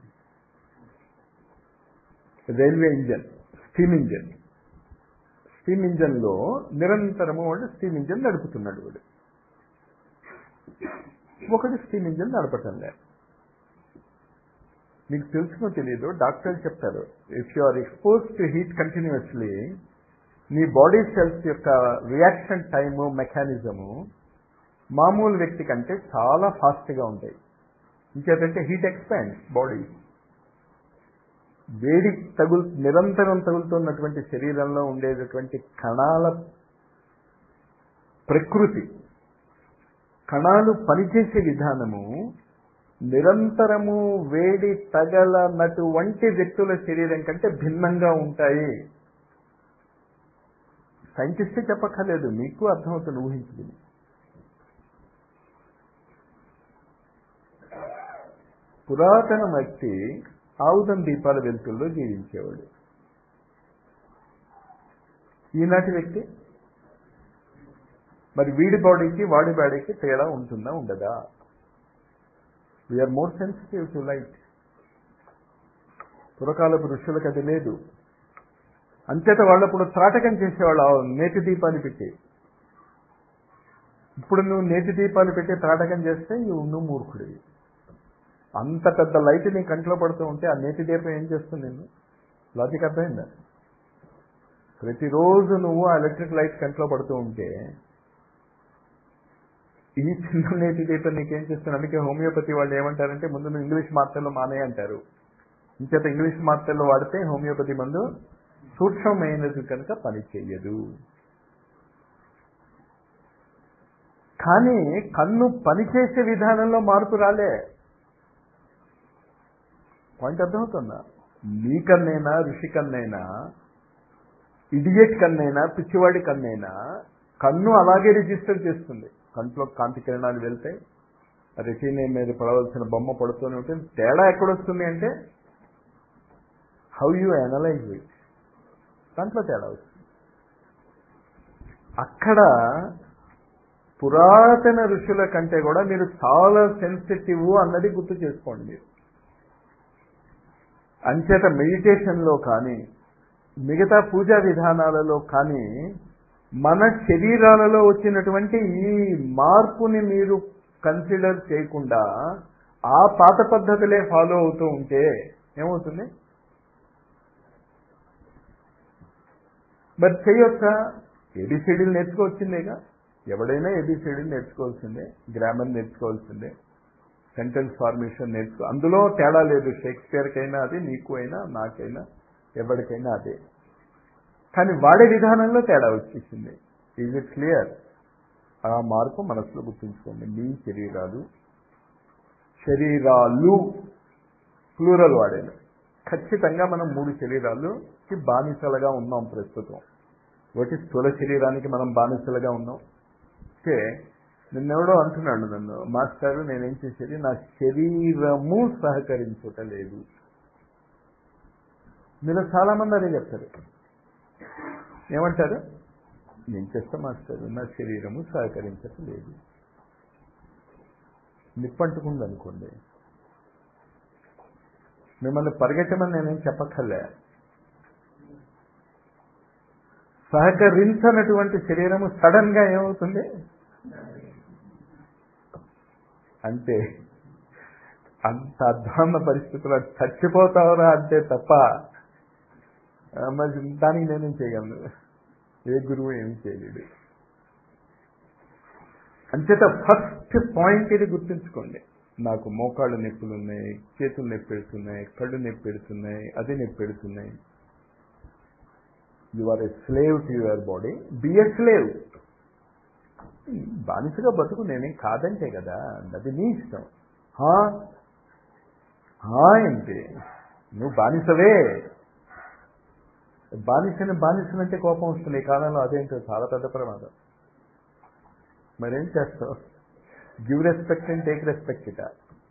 A: railway engine steam engine steam ఇంజన్లో నిరంతరము వాడు స్టీమ్ ఇంజన్ నడుపుతున్నాడు వాడు ఒకటి స్టీమ్ ఇంజన్ నడపటం లేదు మీకు తెలుసునో తెలియదు డాక్టర్లు చెప్తారు if you are expose to heat continuously నీ బాడీ సెల్స్ యొక్క రియాక్షన్ టైము మెకానిజము మామూలు వ్యక్తి కంటే చాలా ఫాస్ట్గా ఉంటాయి ఇంకేదంటే హీట్ ఎక్స్పాండ్ బాడీ వేడి తగులు నిరంతరం తగులుతున్నటువంటి శరీరంలో ఉండేటటువంటి కణాల ప్రకృతి కణాలు పనిచేసే విధానము నిరంతరము వేడి తగలనటువంటి వ్యక్తుల శరీరం కంటే భిన్నంగా ఉంటాయి సైంటిస్టే చెప్పక్కర్లేదు మీకు అర్థమవుతుంది ఊహించుకుని పురాతన వ్యక్తి ఆవుదం దీపాల వెలుతుల్లో జీవించేవాడు ఈనాటి వ్యక్తి మరి వీడి బాడీకి వాడి బాడీకి తేడా ఉంటుందా ఉండదా we are more sensitive to light పురకాలపు ఋషులకు అది లేదు అంతేత వాళ్ళప్పుడు త్రాటకం చేసేవాళ్ళు ఆ నేతి దీపాన్ని పెట్టి ఇప్పుడు నువ్వు నేతి దీపాలు పెట్టి త్రాటకం చేస్తే నువ్వు మూర్ఖుడివి అంత పెద్ద లైట్ నీ కంట్లో పడుతూ ఉంటే ఆ నేతి దీపం ఏం చేస్తుంది నేను లాజిక్ అర్థమైందా ప్రతిరోజు నువ్వు ఆ ఎలక్ట్రిక్ లైట్ కంట్లో పడుతూ ఉంటే ఈ చిన్న నేతి దీపం నీకేం చేస్తుంది అందుకే హోమియోపతి వాళ్ళు ఏమంటారంటే ముందు నువ్వు ఇంగ్లీష్ మాత్రలు మానే అంటారు ఇంచేత ఇంగ్లీష్ మాత్రలు వాడితే హోమియోపతి మందు సూక్ష్మమైనది కనుక పని చెయ్యదు కానీ కన్ను పనిచేసే విధానంలో మార్పు రాలే పాయింట్ అర్థమవుతుందా మీ కన్నైనా ఋషి కన్నైనా ఇడియట్ కన్నైనా పిచ్చివాడి కన్నైనా కన్ను అలాగే రిజిస్టర్ చేస్తుంది కంట్లో కాంతి కిరణాలు వెళ్తాయి రెటీనే మీద పడవలసిన బొమ్మ పడుతూనే ఉంటుంది తేడా ఎక్కడొస్తుంది అంటే హౌ యూ అనలైజ్ ఇట్ దాంట్లో తేడా వస్తుంది అక్కడ పురాతన ఋషుల కంటే కూడా మీరు చాలా సెన్సిటివ్ అన్నది గుర్తు చేసుకోండి మీరు అంచేత మెడిటేషన్లో కానీ మిగతా పూజా విధానాలలో కానీ మన శరీరాలలో వచ్చినటువంటి ఈ మార్పుని మీరు కన్సిడర్ చేయకుండా ఆ పాత పద్ధతులే ఫాలో అవుతూ ఉంటే ఏమవుతుంది మరి చేయొచ్చా ఏబిసిడీలు నేర్చుకోవచ్చిందేగా ఎవడైనా ఏబిసిడీలు నేర్చుకోవాల్సిందే గ్రామర్ నేర్చుకోవాల్సిందే సెంటెన్స్ ఫార్మేషన్ నేర్చుకో అందులో తేడా లేదు షేక్స్పియర్కైనా అది నీకు అయినా నాకైనా ఎవరికైనా అదే కానీ వాడే విధానంలో తేడా వచ్చేసింది ఈజ్ ఇట్ క్లియర్ ఆ మార్పు మనసులో గుర్తుంచుకోండి మీ శరీరాలు శరీరాలు ప్లూరల్ వాడేది ఖచ్చితంగా మనం మూడు శరీరాలుకి బానిసలుగా ఉన్నాం ప్రస్తుతం ఒకటి స్థూల శరీరానికి మనం బానిసలుగా ఉన్నాం ఓకే నిన్నెవడో అంటున్నాడు నన్ను మాస్టారు నేనేం చేసేది నా శరీరము సహకరించటలేదు మీరు చాలా మంది అదే చెప్తారు ఏమంటారు నేను చేస్తా మాస్టర్ నా శరీరము సహకరించట్లేదు నిప్పంటుకుంది అనుకోండి మిమ్మల్ని పరిగెట్టమని నేనేం చెప్పక్కర్లే సహకరించనటువంటి శరీరము సడన్ గా ఏమవుతుంది అంటే అంత అధ్వాన్న పరిస్థితుల్లో చచ్చిపోతావురా అంటే తప్ప ఆ, మరి దానికి నేనేం చేయగలను ఏ గురువు ఏమి చేయలేడు అంచేత ఫస్ట్ పాయింట్ ఇది గుర్తుంచుకోండి నాకు మోకాళ్ళు నొప్పులు ఉన్నాయి చేతులు నొప్పి పెడుతున్నాయి కళ్ళు నొప్పి పెడుతున్నాయి అది నొప్పి పెడుతున్నాయి you are a slave to your body be a slave బానిసగా బతుకు నేనేం కాదంటే కదా అది నీ ఇష్టం హా? హా ఏంటి నువ్వు బానిసవే బానిసని బానిసనంటే కోపం వస్తుంది ఈ కాలంలో అదేంటో చాలా పెద్ద ప్రమాదం మరేం చేస్తావు give respect and take respect it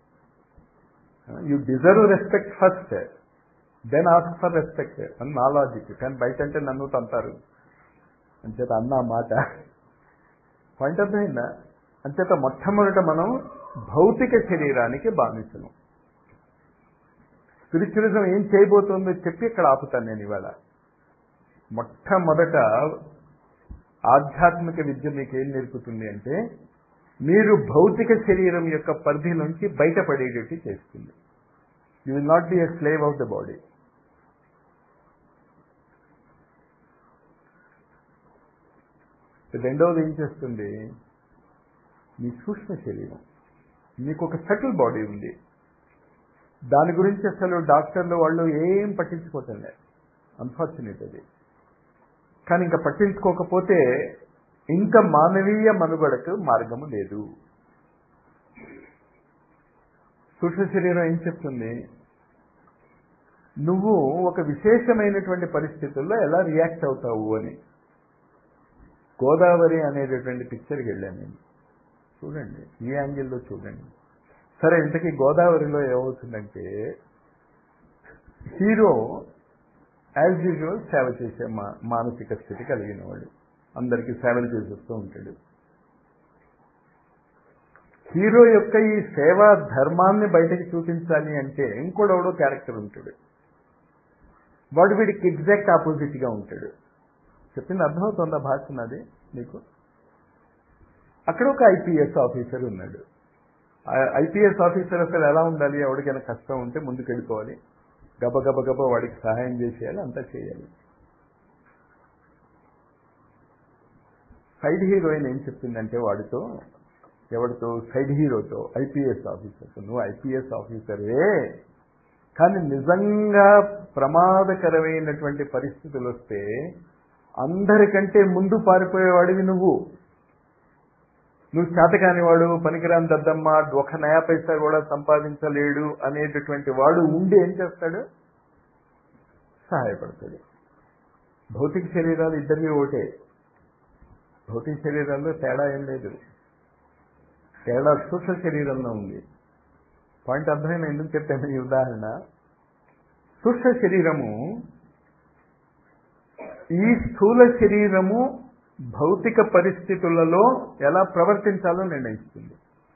A: you deserve respect first then ask for respect అని నా లాజిక్ కానీ బయట అంటే నన్ను తంతారు అంచేత అన్న మాట పాయింట్ అర్థమైందా అంచేత మొట్టమొదట మనం భౌతిక శరీరానికి బానిసను స్పిరిచువలిజం ఏం చేయబోతుందో చెప్పి ఇక్కడ ఆపుతాను నేను ఇవాళ మొట్టమొదట ఆధ్యాత్మిక విద్య మీకు ఏం నేర్పుతుంది అంటే మీరు భౌతిక శరీరం యొక్క పరిధి నుంచి బయటపడేటట్టు చేస్తుంది you will not be a slave of the body రెండవది ఏం చేస్తుంది మీ సూక్ష్మ శరీరం మీకు ఒక సటిల్ బాడీ ఉంది దాని గురించి అసలు డాక్టర్లు వాళ్ళు ఏం పట్టించుకోవటం లేదు అన్ఫార్చునేట్ అది కానీ ఇంకా పట్టించుకోకపోతే ఇంకా మానవీయ మనుగడకు మార్గము లేదు సూక్ష్మ శరీరం ఏం చెప్తుంది నువ్వు ఒక విశేషమైనటువంటి పరిస్థితుల్లో ఎలా రియాక్ట్ అవుతావు అని గోదావరి అనేటటువంటి పిక్చర్కి వెళ్ళాను నేను చూడండి ఈ యాంగిల్లో చూడండి సరే ఇంతకీ గోదావరిలో ఏమవుతుందంటే హీరో యాజ్ యూజువల్ సేవ చేసే మా మానసిక స్థితి కలిగిన వాడు అందరికీ సేవలు చేసేస్తూ ఉంటాడు హీరో యొక్క ఈ సేవా ధర్మాన్ని బయటకు చూపించాలి అంటే ఇంకోడెవడో క్యారెక్టర్ ఉంటాడు వాడు వీడికి ఎగ్జాక్ట్ ఆపోజిట్గా ఉంటాడు చెప్పింది అర్థమవుతుందా భాష నాది నీకు అక్కడ ఒక ఐపీఎస్ ఆఫీసర్ ఉన్నాడు ఐపీఎస్ ఆఫీసర్ అసలు ఎలా ఉండాలి ఎవరికైనా కష్టం ఉంటే ముందుకు వెళ్ళిపోవాలి గబ గబ గబ వాడికి సహాయం చేసేయాలి అంతా చేయాలి సైడ్ హీరోయిన్ ఏం చెప్తుందంటే వాడితో ఎవరితో సైడ్ హీరోతో ఐపీఎస్ ఆఫీసర్ నువ్వు ఐపీఎస్ ఆఫీసరే కానీ నిజంగా ప్రమాదకరమైనటువంటి పరిస్థితులు వస్తే అందరికంటే ముందు పారిపోయేవాడివి నువ్వు నువ్వు చేతకాని వాడు పనికిరాని దద్దమ్మ ఒక నయా పైసా కూడా సంపాదించలేడు అనేటటువంటి వాడు ఉండి ఏం చేస్తాడు సహాయపడతాడు భౌతిక శరీరాలు ఇద్దరివి ఒకటే భౌతిక శరీరాల్లో తేడా ఏం లేదు తేడా సూక్ష్మ శరీరంలో ఉంది పాయింట్ అర్థమైన ఎందుకు చెప్పాను ఈ ఉదాహరణ సూక్ష్మ శరీరము ఈ స్థూల శరీరము భౌతిక పరిస్థితులలో ఎలా ప్రవర్తించాలో నిర్ణయిస్తుంది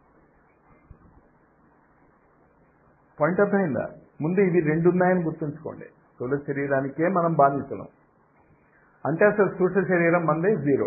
A: పాయింట్ అర్థమైందా ముందు ఇవి రెండు ఉన్నాయని గుర్తుంచుకోండి స్థూల శరీరానికే మనం బాధించడం అంటే అసలు సూక్ష్మ శరీరం మందే జీరో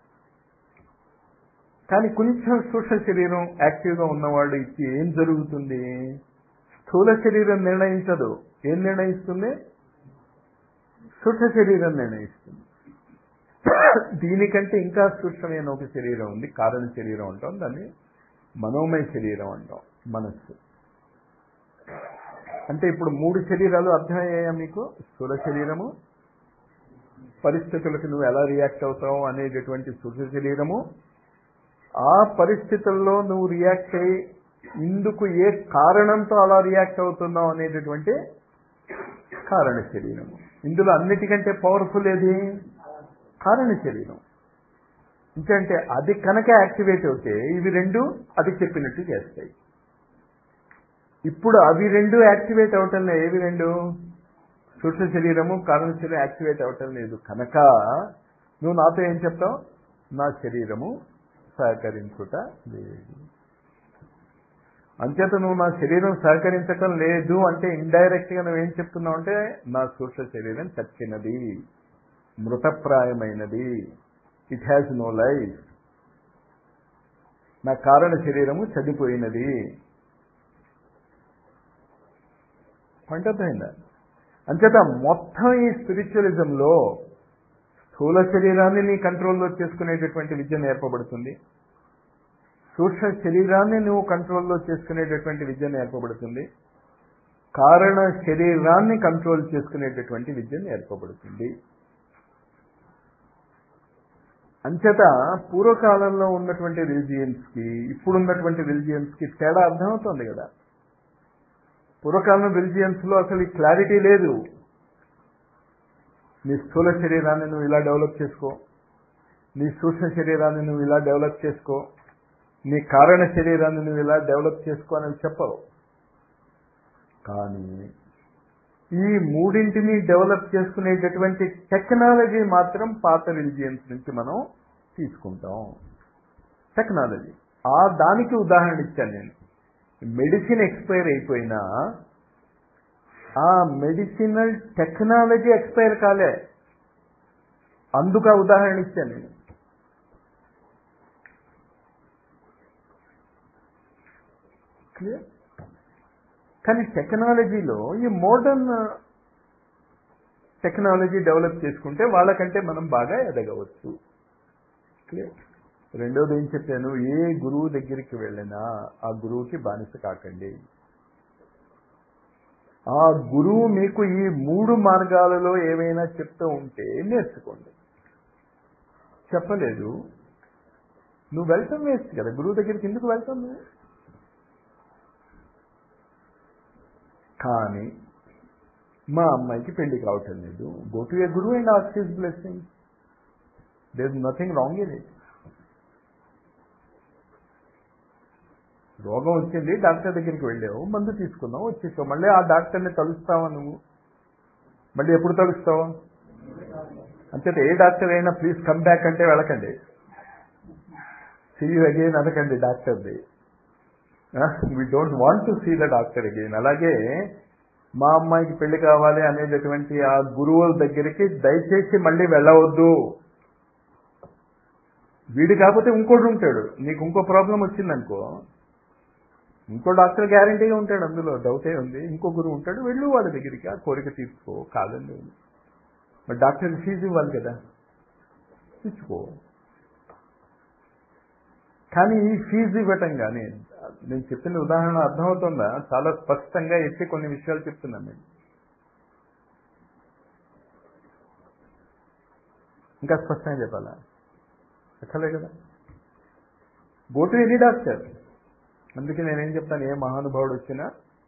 A: కానీ కొంచెం సూక్ష్మ శరీరం యాక్టివ్గా ఉన్నవాడు ఇచ్చి ఏం జరుగుతుంది స్థూల శరీరం నిర్ణయించదు ఏం నిర్ణయిస్తుంది సూక్ష్మ శరీరం నిర్ణయిస్తుంది దీనికంటే ఇంకా సూక్ష్మమైన ఒక శరీరం ఉంది కారణ శరీరం అంటాం దాన్ని మనోమయ శరీరం అంటాం మనస్సు అంటే ఇప్పుడు మూడు శరీరాలు అర్థమయ్యాయా మీకు స్థూల శరీరము పరిస్థితులకు నువ్వు ఎలా రియాక్ట్ అవుతావు అనేటటువంటి సూక్ష్మ శరీరము ఆ పరిస్థితుల్లో నువ్వు రియాక్ట్ అయ్యి ఇందుకు ఏ కారణంతో అలా రియాక్ట్ అవుతున్నావు అనేటటువంటి కారణ శరీరము ఇందులో అన్నిటికంటే పవర్ఫుల్ ఏది కారణ శరీరం ఎందుకంటే అది కనుక యాక్టివేట్ అవుతే ఇవి రెండు అది చెప్పినట్టు చేస్తాయి ఇప్పుడు అవి రెండు యాక్టివేట్ అవటం లేదు ఏవి రెండు సూక్ష్మ శరీరము కారణ శరీరం యాక్టివేట్ అవటం లేదు కనుక నువ్వు నాతో ఏం చెప్తావు నా శరీరము సహకరించుట లేదు అంచేత నువ్వు నా శరీరం సహకరించటం లేదు అంటే ఇండైరెక్ట్ గా నువ్వేం చెప్తున్నావు అంటే నా సూక్ష్మ శరీరం చచ్చినది మృతప్రాయమైనది ఇట్ హ్యాస్ నో లైఫ్ నా కారణ శరీరము చనిపోయినది పంటపోయిందా అంచేత మొత్తం ఈ స్పిరిచువలిజంలో స్థూల శరీరాన్ని నీ కంట్రోల్లో చేసుకునేటటువంటి విద్య నేర్పబడుతుంది సూక్ష్మ శరీరాన్ని నువ్వు కంట్రోల్లో చేసుకునేటటువంటి విద్య నేర్పబడుతుంది కారణ శరీరాన్ని కంట్రోల్ చేసుకునేటటువంటి విద్య నేర్పబడుతుంది అంచేత పూర్వకాలంలో ఉన్నటువంటి రిలిజియన్స్కి ఇప్పుడున్నటువంటి రిలిజియన్స్కి తేడా అర్థమవుతుంది కదా పూర్వకాలం రిలిజియన్స్లో అసలు ఈ క్లారిటీ లేదు నీ స్థూల శరీరాన్ని నువ్వు ఇలా డెవలప్ చేసుకో నీ సూక్ష్మ శరీరాన్ని నువ్వు ఇలా డెవలప్ చేసుకో నీ కారణ శరీరాన్ని నువ్వు ఇలా డెవలప్ చేసుకో అని చెప్పవు కానీ ఈ మూడింటిని డెవలప్ చేసుకునేటటువంటి టెక్నాలజీ మాత్రం పాత రిలిజియన్స్ నుంచి మనం తీసుకుంటాం టెక్నాలజీ ఆ దానికి ఉదాహరణ ఇచ్చాను నేను మెడిసిన్ ఎక్స్పైర్ అయిపోయినా ఆ మెడిసినల్ టెక్నాలజీ ఎక్స్పైర్ కాలే అందుకు ఆ ఉదాహరణ ఇచ్చాను నేను క్లియర్ కానీ టెక్నాలజీలో ఈ మోడర్న్ టెక్నాలజీ డెవలప్ చేసుకుంటే వాళ్ళకంటే మనం బాగా ఎదగవచ్చు క్లియర్ రెండోది ఏం చెప్పాను ఏ గురువు దగ్గరికి వెళ్ళినా ఆ గురువుకి బానిస కాకండి ఆ గురువు మీకు ఈ మూడు మార్గాలలో ఏవైనా చెప్తూ ఉంటే నేర్చుకోండి చెప్పలేదు నువ్వు వెళ్తాం వేస్ట్ కదా గురువు దగ్గరికి ఎందుకు వెళ్తాం నువ్వు కానీ మా అమ్మాయికి పెళ్లి కావటం లేదు గో టు ఏ గురువు and ask his blessing there is nothing wrong in it రోగం వచ్చింది డాక్టర్ దగ్గరికి వెళ్ళావు మందు తీసుకున్నావు వచ్చేసావు మళ్ళీ ఆ డాక్టర్ని తలుస్తావా నువ్వు మళ్ళీ ఎప్పుడు తలుస్తావు అంచేత ఏ డాక్టర్ అయినా ప్లీజ్ కమ్ బ్యాక్ అంటే వెళ్ళకండి సీ అగైన్ అనకండి డాక్టర్ది we don't want to see the doctor again అలాగే మా అమ్మాయికి పెళ్లి కావాలి అనేటటువంటి ఆ గురువుల దగ్గరికి దయచేసి మళ్ళీ వెళ్ళవద్దు వీడు కాకపోతే ఇంకోటి ఉంటాడు నీకు ఇంకో ప్రాబ్లం వచ్చిందనుకో ఇంకో డాక్టర్ గ్యారంటీగా ఉంటాడు అందులో డౌటే ఉంది ఇంకో గురువు ఉంటాడు వెళ్ళు వాళ్ళ దగ్గరికి ఆ కోరిక తీర్చుకో కాదండి మరి డాక్టర్ ఫీజు ఇవ్వాలి కదా ఇచ్చుకో కానీ ఈ ఫీజు ఇవ్వటం కానీ నేను చెప్పిన ఉదాహరణ అర్థమవుతుందా చాలా స్పష్టంగా ఎత్తి కొన్ని విషయాలు చెప్తున్నాను నేను ఇంకా స్పష్టంగా చెప్పాలా ఎక్కలే కదా గో టు ఎనీ డాక్టర్ అందుకే నేనేం చెప్తాను ఏ మహానుభావుడు వచ్చినా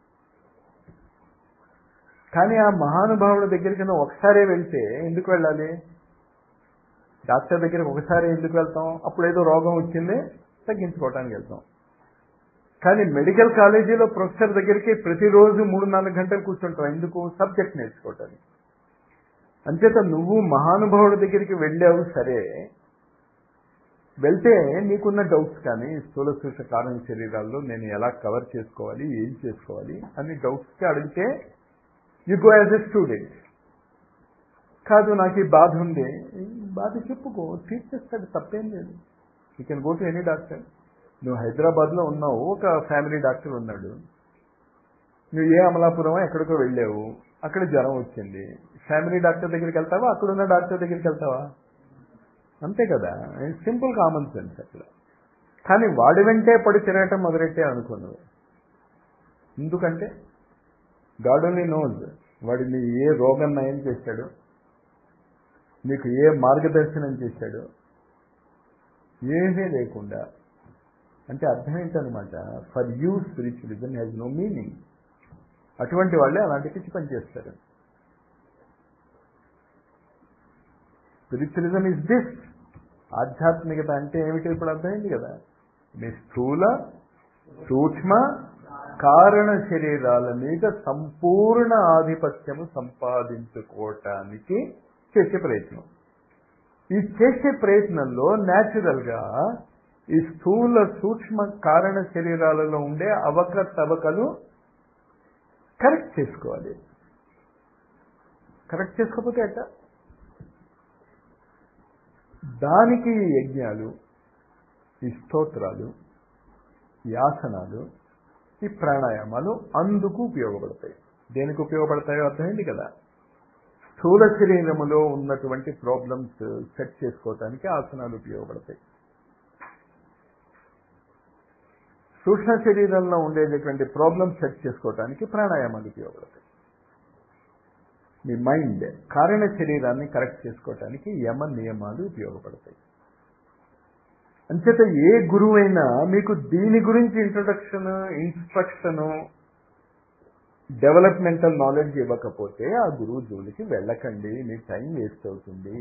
A: కానీ ఆ మహానుభావుడి దగ్గరికి నువ్వు ఒకసారే వెళ్తే ఎందుకు వెళ్ళాలి డాక్టర్ దగ్గరికి ఒకసారి ఎందుకు వెళ్తాం అప్పుడు ఏదో రోగం వచ్చింది తగ్గించుకోవటానికి వెళ్తాం కానీ మెడికల్ కాలేజీలో ప్రొఫెసర్ దగ్గరికి ప్రతిరోజు మూడు నాలుగు గంటలు కూర్చుంటాం ఎందుకు సబ్జెక్ట్ నేర్చుకోవటానికి అంచేత నువ్వు మహానుభావుడి దగ్గరికి వెళ్ళావు సరే వెళ్తే నీకున్న డౌట్స్ కానీ స్థూల సూచ కారణ శరీరాల్లో నేను ఎలా కవర్ చేసుకోవాలి ఏం చేసుకోవాలి అని డౌట్స్కి అడిగితే you go as a student కాదు నాకు ఈ బాధ ఉంది బాధ చెప్పుకో ట్రీట్ చేస్తాడు తప్పేం లేదు you can go to any doctor నువ్వు హైదరాబాద్లో ఉన్నావు ఒక ఫ్యామిలీ డాక్టర్ ఉన్నాడు నువ్వు ఏ అమలాపురం ఎక్కడికో వెళ్ళావు అక్కడ జ్వరం వచ్చింది ఫ్యామిలీ డాక్టర్ దగ్గరికి వెళ్తావా అక్కడున్న డాక్టర్ దగ్గరికి వెళ్తావా అంతే కదా సింపుల్ కామన్ సెన్స్ అక్కడ కానీ వాడి వెంటే పడి తిరగటం మొదలెట్టే అనుకున్నావు ఎందుకంటే గాడ్ ఓన్లీ నోజ్ వాడిని ఏ రోగం నయం చేశాడు నీకు ఏ మార్గదర్శనం చేశాడు ఏమీ లేకుండా అంటే అర్థం ఏంటనమాట for you spiritualism has no meaning అటువంటి వాళ్ళే అలాంటి పిచ్చి పని చేస్తారు స్పిరిచువలిజం ఇస్ దిస్ ఆధ్యాత్మికత అంటే ఏమిటి ఇప్పుడు అర్థమైంది కదా మీ స్థూల సూక్ష్మ కారణ శరీరాల మీద సంపూర్ణ ఆధిపత్యము సంపాదించుకోవటానికి చేసే ప్రయత్నం ఈ చేసే ప్రయత్నంలో న్యాచురల్గా ఈ స్థూల సూక్ష్మ కారణ శరీరాలలో ఉండే అవకతవకలు కరెక్ట్ చేసుకోవాలి కరెక్ట్ చేసుకోకపోతే అట్ట దానికి ఈ యజ్ఞాలు ఈ స్తోత్రాలు ఈ ఆసనాలు ఈ ప్రాణాయామాలు అందుకు ఉపయోగపడతాయి దేనికి ఉపయోగపడతాయో అర్థమైంది కదా స్థూల శరీరములో ఉన్నటువంటి ప్రాబ్లమ్స్ సెట్ చేసుకోవటానికి ఆసనాలు ఉపయోగపడతాయి సూక్ష్మ శరీరంలో ఉండేటటువంటి ప్రాబ్లమ్స్ సెట్ చేసుకోవటానికి ప్రాణాయామాలు ఉపయోగపడతాయి మీ మైండ్ కారణ శరీరాన్ని కరెక్ట్ చేసుకోవటానికి యమ నియమాలు ఉపయోగపడతాయి అంచేత ఏ గురువైనా మీకు దీని గురించి ఇంట్రొడక్షన్ ఇన్స్ట్రక్షను డెవలప్మెంటల్ నాలెడ్జ్ ఇవ్వకపోతే ఆ గురువు జోలికి వెళ్ళకండి మీ టైం వేస్ట్ అవుతుంది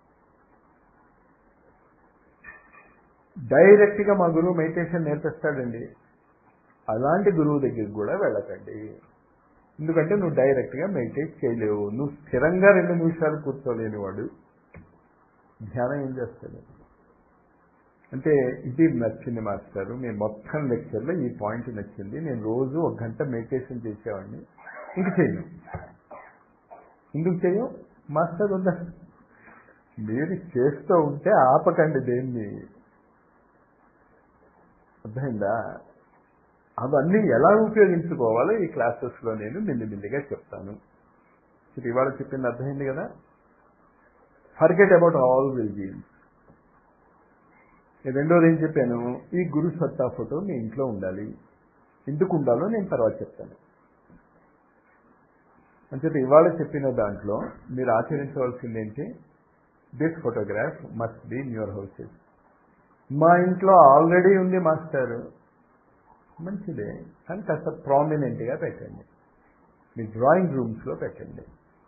A: డైరెక్ట్గా మా గురువు మెడిటేషన్ నేర్పిస్తాడండి అలాంటి గురువు దగ్గరికి కూడా వెళ్ళకండి ఎందుకంటే నువ్వు డైరెక్ట్గా మెడిటేట్ చేయలేవు నువ్వు స్థిరంగా రెండు నిమిషాలు కూర్చోలేని వాడు ధ్యానం ఏం చేస్తాడు అంటే ఇది నచ్చింది మాస్టారు మీ మొత్తం లెక్చర్లో ఈ పాయింట్ నచ్చింది నేను రోజు ఒక గంట మెడిటేషన్ చేసేవాడిని ఇంక చేయను ఎందుకు చెయ్యం మాస్టర్ ఉందా మీరు చేస్తూ ఉంటే ఆపకండి దేన్ని అర్థమైందా అవన్నీ ఎలా ఉపయోగించుకోవాలో ఈ క్లాసెస్లో నేను మెల్లిమెల్లిగా చెప్తాను ఇప్పుడు ఇవాళ చెప్పింది అర్థమైంది కదా ఫర్గెట్ అబౌట్ ఆల్ రిలీజియన్స్ రెండోది ఏం చెప్పాను ఈ గురు సత్తా ఫోటో మీ ఇంట్లో ఉండాలి ఎందుకు ఉండాలో నేను తర్వాత చెప్తాను అంచేత ఇవాళ చెప్పిన దాంట్లో మీరు ఆచరించవలసింది ఏంటి this photograph must be in your houses మా ఇంట్లో ఆల్రెడీ ఉంది మాస్టర్ మంచిదే కానీ కాస్త ప్రామినెంట్గా పెట్టండి మీ డ్రాయింగ్ రూమ్స్లో పెట్టండి